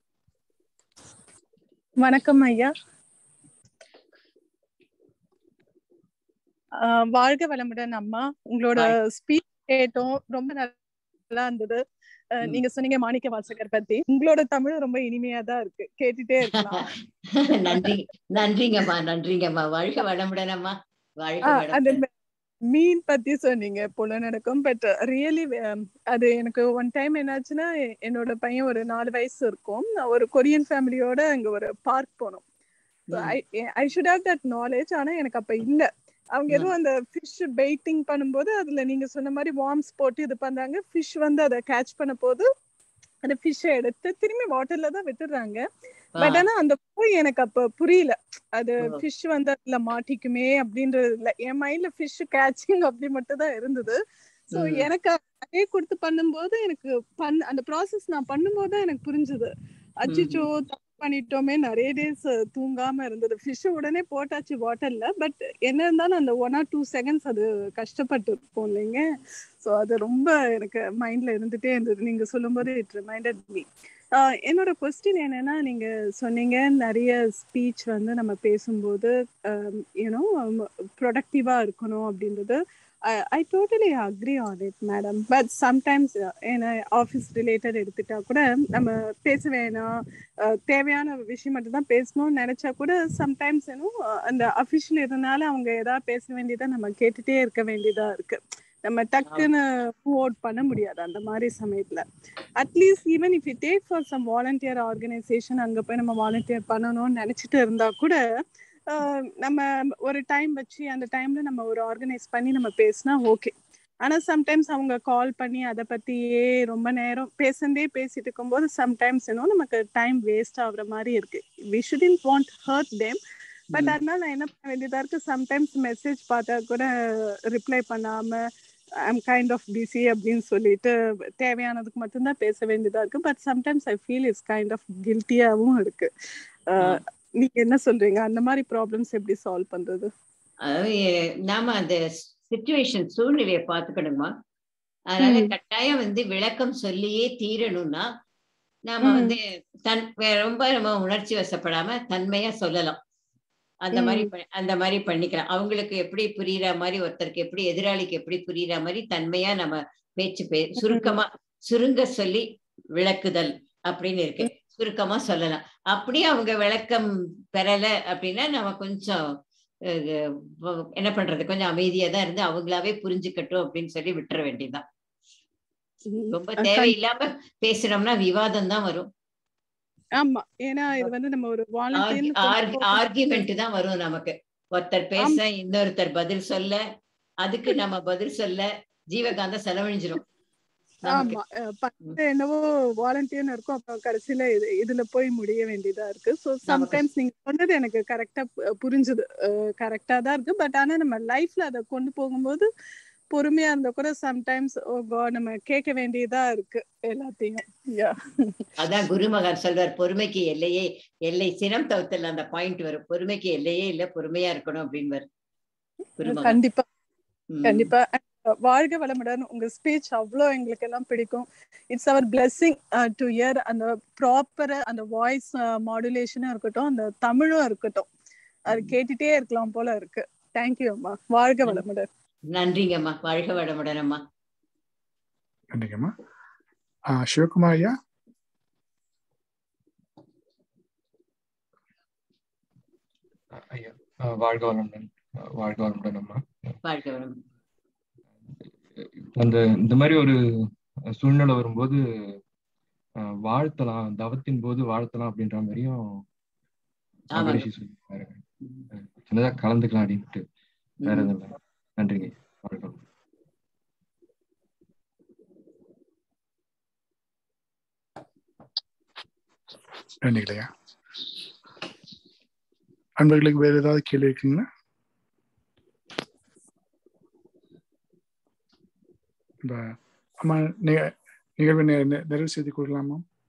வணக்கம் ஐயா ஆஹ் வாழ்க வளமுடன் அம்மா உங்களோட ஸ்பீச் கேட்டோம் ரொம்ப நல்லா நல்லா இருந்தது அஹ், நீங்க சொன்னீங்க மாணிக்க வாசகர் பத்தி உங்களோட தமிழ் ரொம்ப இனிமையா தான் இருக்கு கேட்டுட்டே இருக்கலாம் நன்றி நன்றிங்கம்மா நன்றிங்கம்மா வாழ்க வளமுடனம்மா வாழ்க ஆஹ், அந்த வளமுடன் ம- மீன் பத்தி சொன்னீங்க புல நடக்கும் பட் ரியலி அது எனக்கு ஒன் டைம் என்னாச்சுன்னா எ- என்னோட பையன் ஒரு நாலு வயசு இருக்கும் நான் ஒரு கொரியன் ஃபேமிலியோட அங்க ஒரு பார்க் போனோம் I should have that knowledge ஆனா எனக்கு அப்ப இல்ல அவங்க எதுவும் அந்த ஃபிஷ் பெயிட்டிங் பண்ணும்போது அதுல நீங்க சொன்ன மாதிரி வார்ம்ஸ் போட்டு இது பண்றாங்க ஃபிஷ் வந்து அதை கேட்ச் பண்ண போது அந்த ஃபிஷ்ஷை எடுத்து திரும்பி வாட்டர்ல தான் விட்டுடுறாங்க பட் ஆனா அந்த போய் எனக்கு அப்ப புரியல அது ஓ. ஃபிஷ் வந்து அதுல மாட்டிக்குமே அப்படின்றது இல்ல என் மைண்ட்ல ஃபிஷ் கேட்சிங் அப்படி மட்டும் தான் இருந்தது சோ ம். எனக்கு அதே கொடுத்து பண்ணும்போது எனக்கு பண் அந்த ப்ராசஸ் நான் பண்ணும்போது தான் எனக்கு புரிஞ்சுது அச்சிச்சோ தப்பு பண்ணிட்டோமே நிறைய டேஸ் தூங்காம இருந்தது ஃபிஷ் உடனே போட்டாச்சு வாட்டர்ல பட் என்ன இருந்தாலும் அந்த ஒன் ஆர் டூ செகண்ட்ஸ் அது கஷ்டப்பட்டு இருக்கும் இல்லைங்க ஸோ அது ரொம்ப எனக்கு மைண்ட்ல இருந்துட்டே இருந்தது நீங்க சொல்லும்போது இட் ரிமைண்டட் மீ என்னோட கொஸ்டின் என்னன்னா நீங்க சொன்னீங்க நிறைய ஸ்பீச் வந்து நம்ம பேசும்போது யூனோ ப்ரொடக்டிவா இருக்கணும் அப்படின்றது I totally agree on it madam but sometimes ஏன்னா ஆஃபீஸ் ரிலேட்டட் எடுத்துட்டா கூட நம்ம பேச வேணாம் அஹ், தேவையான விஷயம் மட்டும் தான் பேசணும்னு நினைச்சா கூட சம்டைம்ஸ் இன்னும் அந்த அஃபிஷியல் இதனால அவங்க ஏதாவது பேச வேண்டியதா நம்ம கேட்டுட்டே இருக்க வேண்டியதா இருக்கு நம்ம டக்குன்னு அவுட் பண்ண முடியாது அந்த மாதிரி சமயத்துல at least even if you take for some volunteer organisation அங்க போய் நம்ம வாலண்டியர் பண்ணணும்னு நினைச்சிட்டு இருந்தா கூட ஆஹ் நம்ம ஒரு டைம் வச்சு அந்த டைம்ல நம்ம ஒரு ஆர்கனைஸ் பண்ணி நம்ம பேசினா ஓகே ஆனா சம்டைம்ஸ் அவங்க கால் பண்ணி அதை பத்தியே ரொம்ப நேரம் பேசுறதே பேசிட்டு இருக்கும்போது சம்டைம்ஸ் இன்னும் நமக்கு டைம் வேஸ்ட் ஆகுற மாதிரி இருக்கு we shouldn't want hurt them but அதனால நான் என்ன பண்ண வேண்டியதா இருக்கு சம்டைம்ஸ் மெசேஜ் பார்த்தா கூட ரிப்ளை பண்ணாம ஐம் கைண்ட் ஆஃப் பிஸி அப்படின்னு சொல்லிட்டு தேவையானதுக்கு மட்டும்தான் பேச வேண்டியதா இருக்கு but sometimes I feel it's kind of கில்ட்டியாவும் இருக்கு அஹ், நீங்க என்ன சொல்றீங்க அந்த மாதிரி ப்ராப்ளம்ஸ் எப்படி சால்வ் பண்றது அதாவது எ- நாம அந்த சுச்சுவேஷன் சூழ்நிலையை பார்த்துக்கணுமா அதனால ம். கட்டாயம் வந்து விளக்கம் சொல்லியே தீரணும்னா நாம ம். வந்து தன் வே- ரொம்ப நம்ம உணர்ச்சி வசப்படாம தன்மையா சொல்லலாம் அந்த மாதிரி ப- அந்த மாதிரி பண்ணிக்கலாம் அவங்களுக்கு எப்படி புரியுற மாதிரி ஒருத்தருக்கு எப்படி எதிராளிக்கு எப்படி புரியுற மாதிரி தன்மையா நம்ம பேச்சு பே சுருக்கமா சுருங்க சொல்லி விளக்குதல் அப்படின்னு இருக்கு சுருக்கமா சொல்லலாம் அப்படியே அவங்க விளக்கம் பெறல அப்படின்னா நம்ம கொஞ்சம் அஹ், வ- என்ன பண்றது கொஞ்சம் அமைதியா தான் இருந்து அவங்களாவே புரிஞ்சுக்கட்டும் அப்படின்னு சொல்லி விட்டுற வேண்டியதுதான் ரொம்ப அஹ் தேவையில்லாம பேசுனோம்னா விவாதம் தான் வரும் ஆமா ஏன்னா இது வந்து நம்ம ஒரு வாலண்டியர் ஆர்கியூமெண்ட் தான் வரும் நமக்கு ஒருத்தர் பேச இன்னொருத்தர் பதில் சொல்ல அதுக்கு நம்ம பதில் சொல்ல ஜீவகாந்தம் செலவழிஞ்சிரும் நமக்கு ஆமா அஹ் பத்து என்னவோ வாலண்டியர்னு இருக்கும் அப்புறம் கடைசியில இது இதுல போய் முடிய வேண்டியதா இருக்கு ஸோ சம்டைம்ஸ் நீங்க சொன்னது எனக்கு கரெக்டா புரிஞ்சுது கரெக்டா தான் இருக்கு பட் ஆனா நம்ம லைஃப்ல அதை கொண்டு போகும்போது பொறுமையா இருந்தா கூட சம்டைம்ஸ் ஓ காட் நம்ம கேட்க வேண்டியதா இருக்கு எல்லாத்தையும் Yeah. அதான் குருமகன் சொல்வார் பொறுமைக்கு எல்லையே எல்லை சினம் தவிர்த்தல் அந்த பாயிண்ட் வரும் பொறுமைக்கு எல்லையே இல்ல பொறுமையா இருக்கணும் அப்படின்னு குருமகன் கண்டிப்பா ம். கண்டிப்பா அஹ் வாழ்க வளமுடன் உங்க ஸ்பீச் அவ்வளோ எங்களுக்கு எல்லாம் பிடிக்கும் it's our blessing to hear அந்த ப்ராப்பர் அந்த வாய்ஸ் மாடுலேஷனும் இருக்கட்டும் அந்த தமிழும் இருக்கட்டும் அது கேட்டுட்டே இருக்கலாம் போல இருக்கு தேங்க்யூ அம்மா வாழ்க வளமுடன் நன்றிங்கம்மா வாழ்க வளமுடன் அம்மா நன்றிங்கம்மா ஆஹ் சிவகுமார் ஐயா ஐயா அஹ் வாழ்க வளமுடன் அஹ் வாழ்க வளமுடன் அம்மா வாழ்க வளம் அந்த இந்த மாதிரி ஒரு சூழ்நிலை வரும்போது அஹ் வாழ்த்தலாம் தவத்தின் போது வாழ்த்தலாம் அப்படின்ற மாதிரியும் ஆமாங்க மகரிஷி சொல்லியிருக்காரு அஹ் சின்னதா கலந்துக்கலாம் அப்படின்ட்டு வேற ம். எதுவும் இல்லை நன்றிங்க வாழ்க வளமுடன். நன்றிகள் ஐயா அன்பர்களுக்கு வேற ஏதாவது கேள்வி இருக்குங்களா இப்ப அம்மா நிக- நிகழ்வை நெ- நெ- நிறைவு செய்து கொள்ளலாமா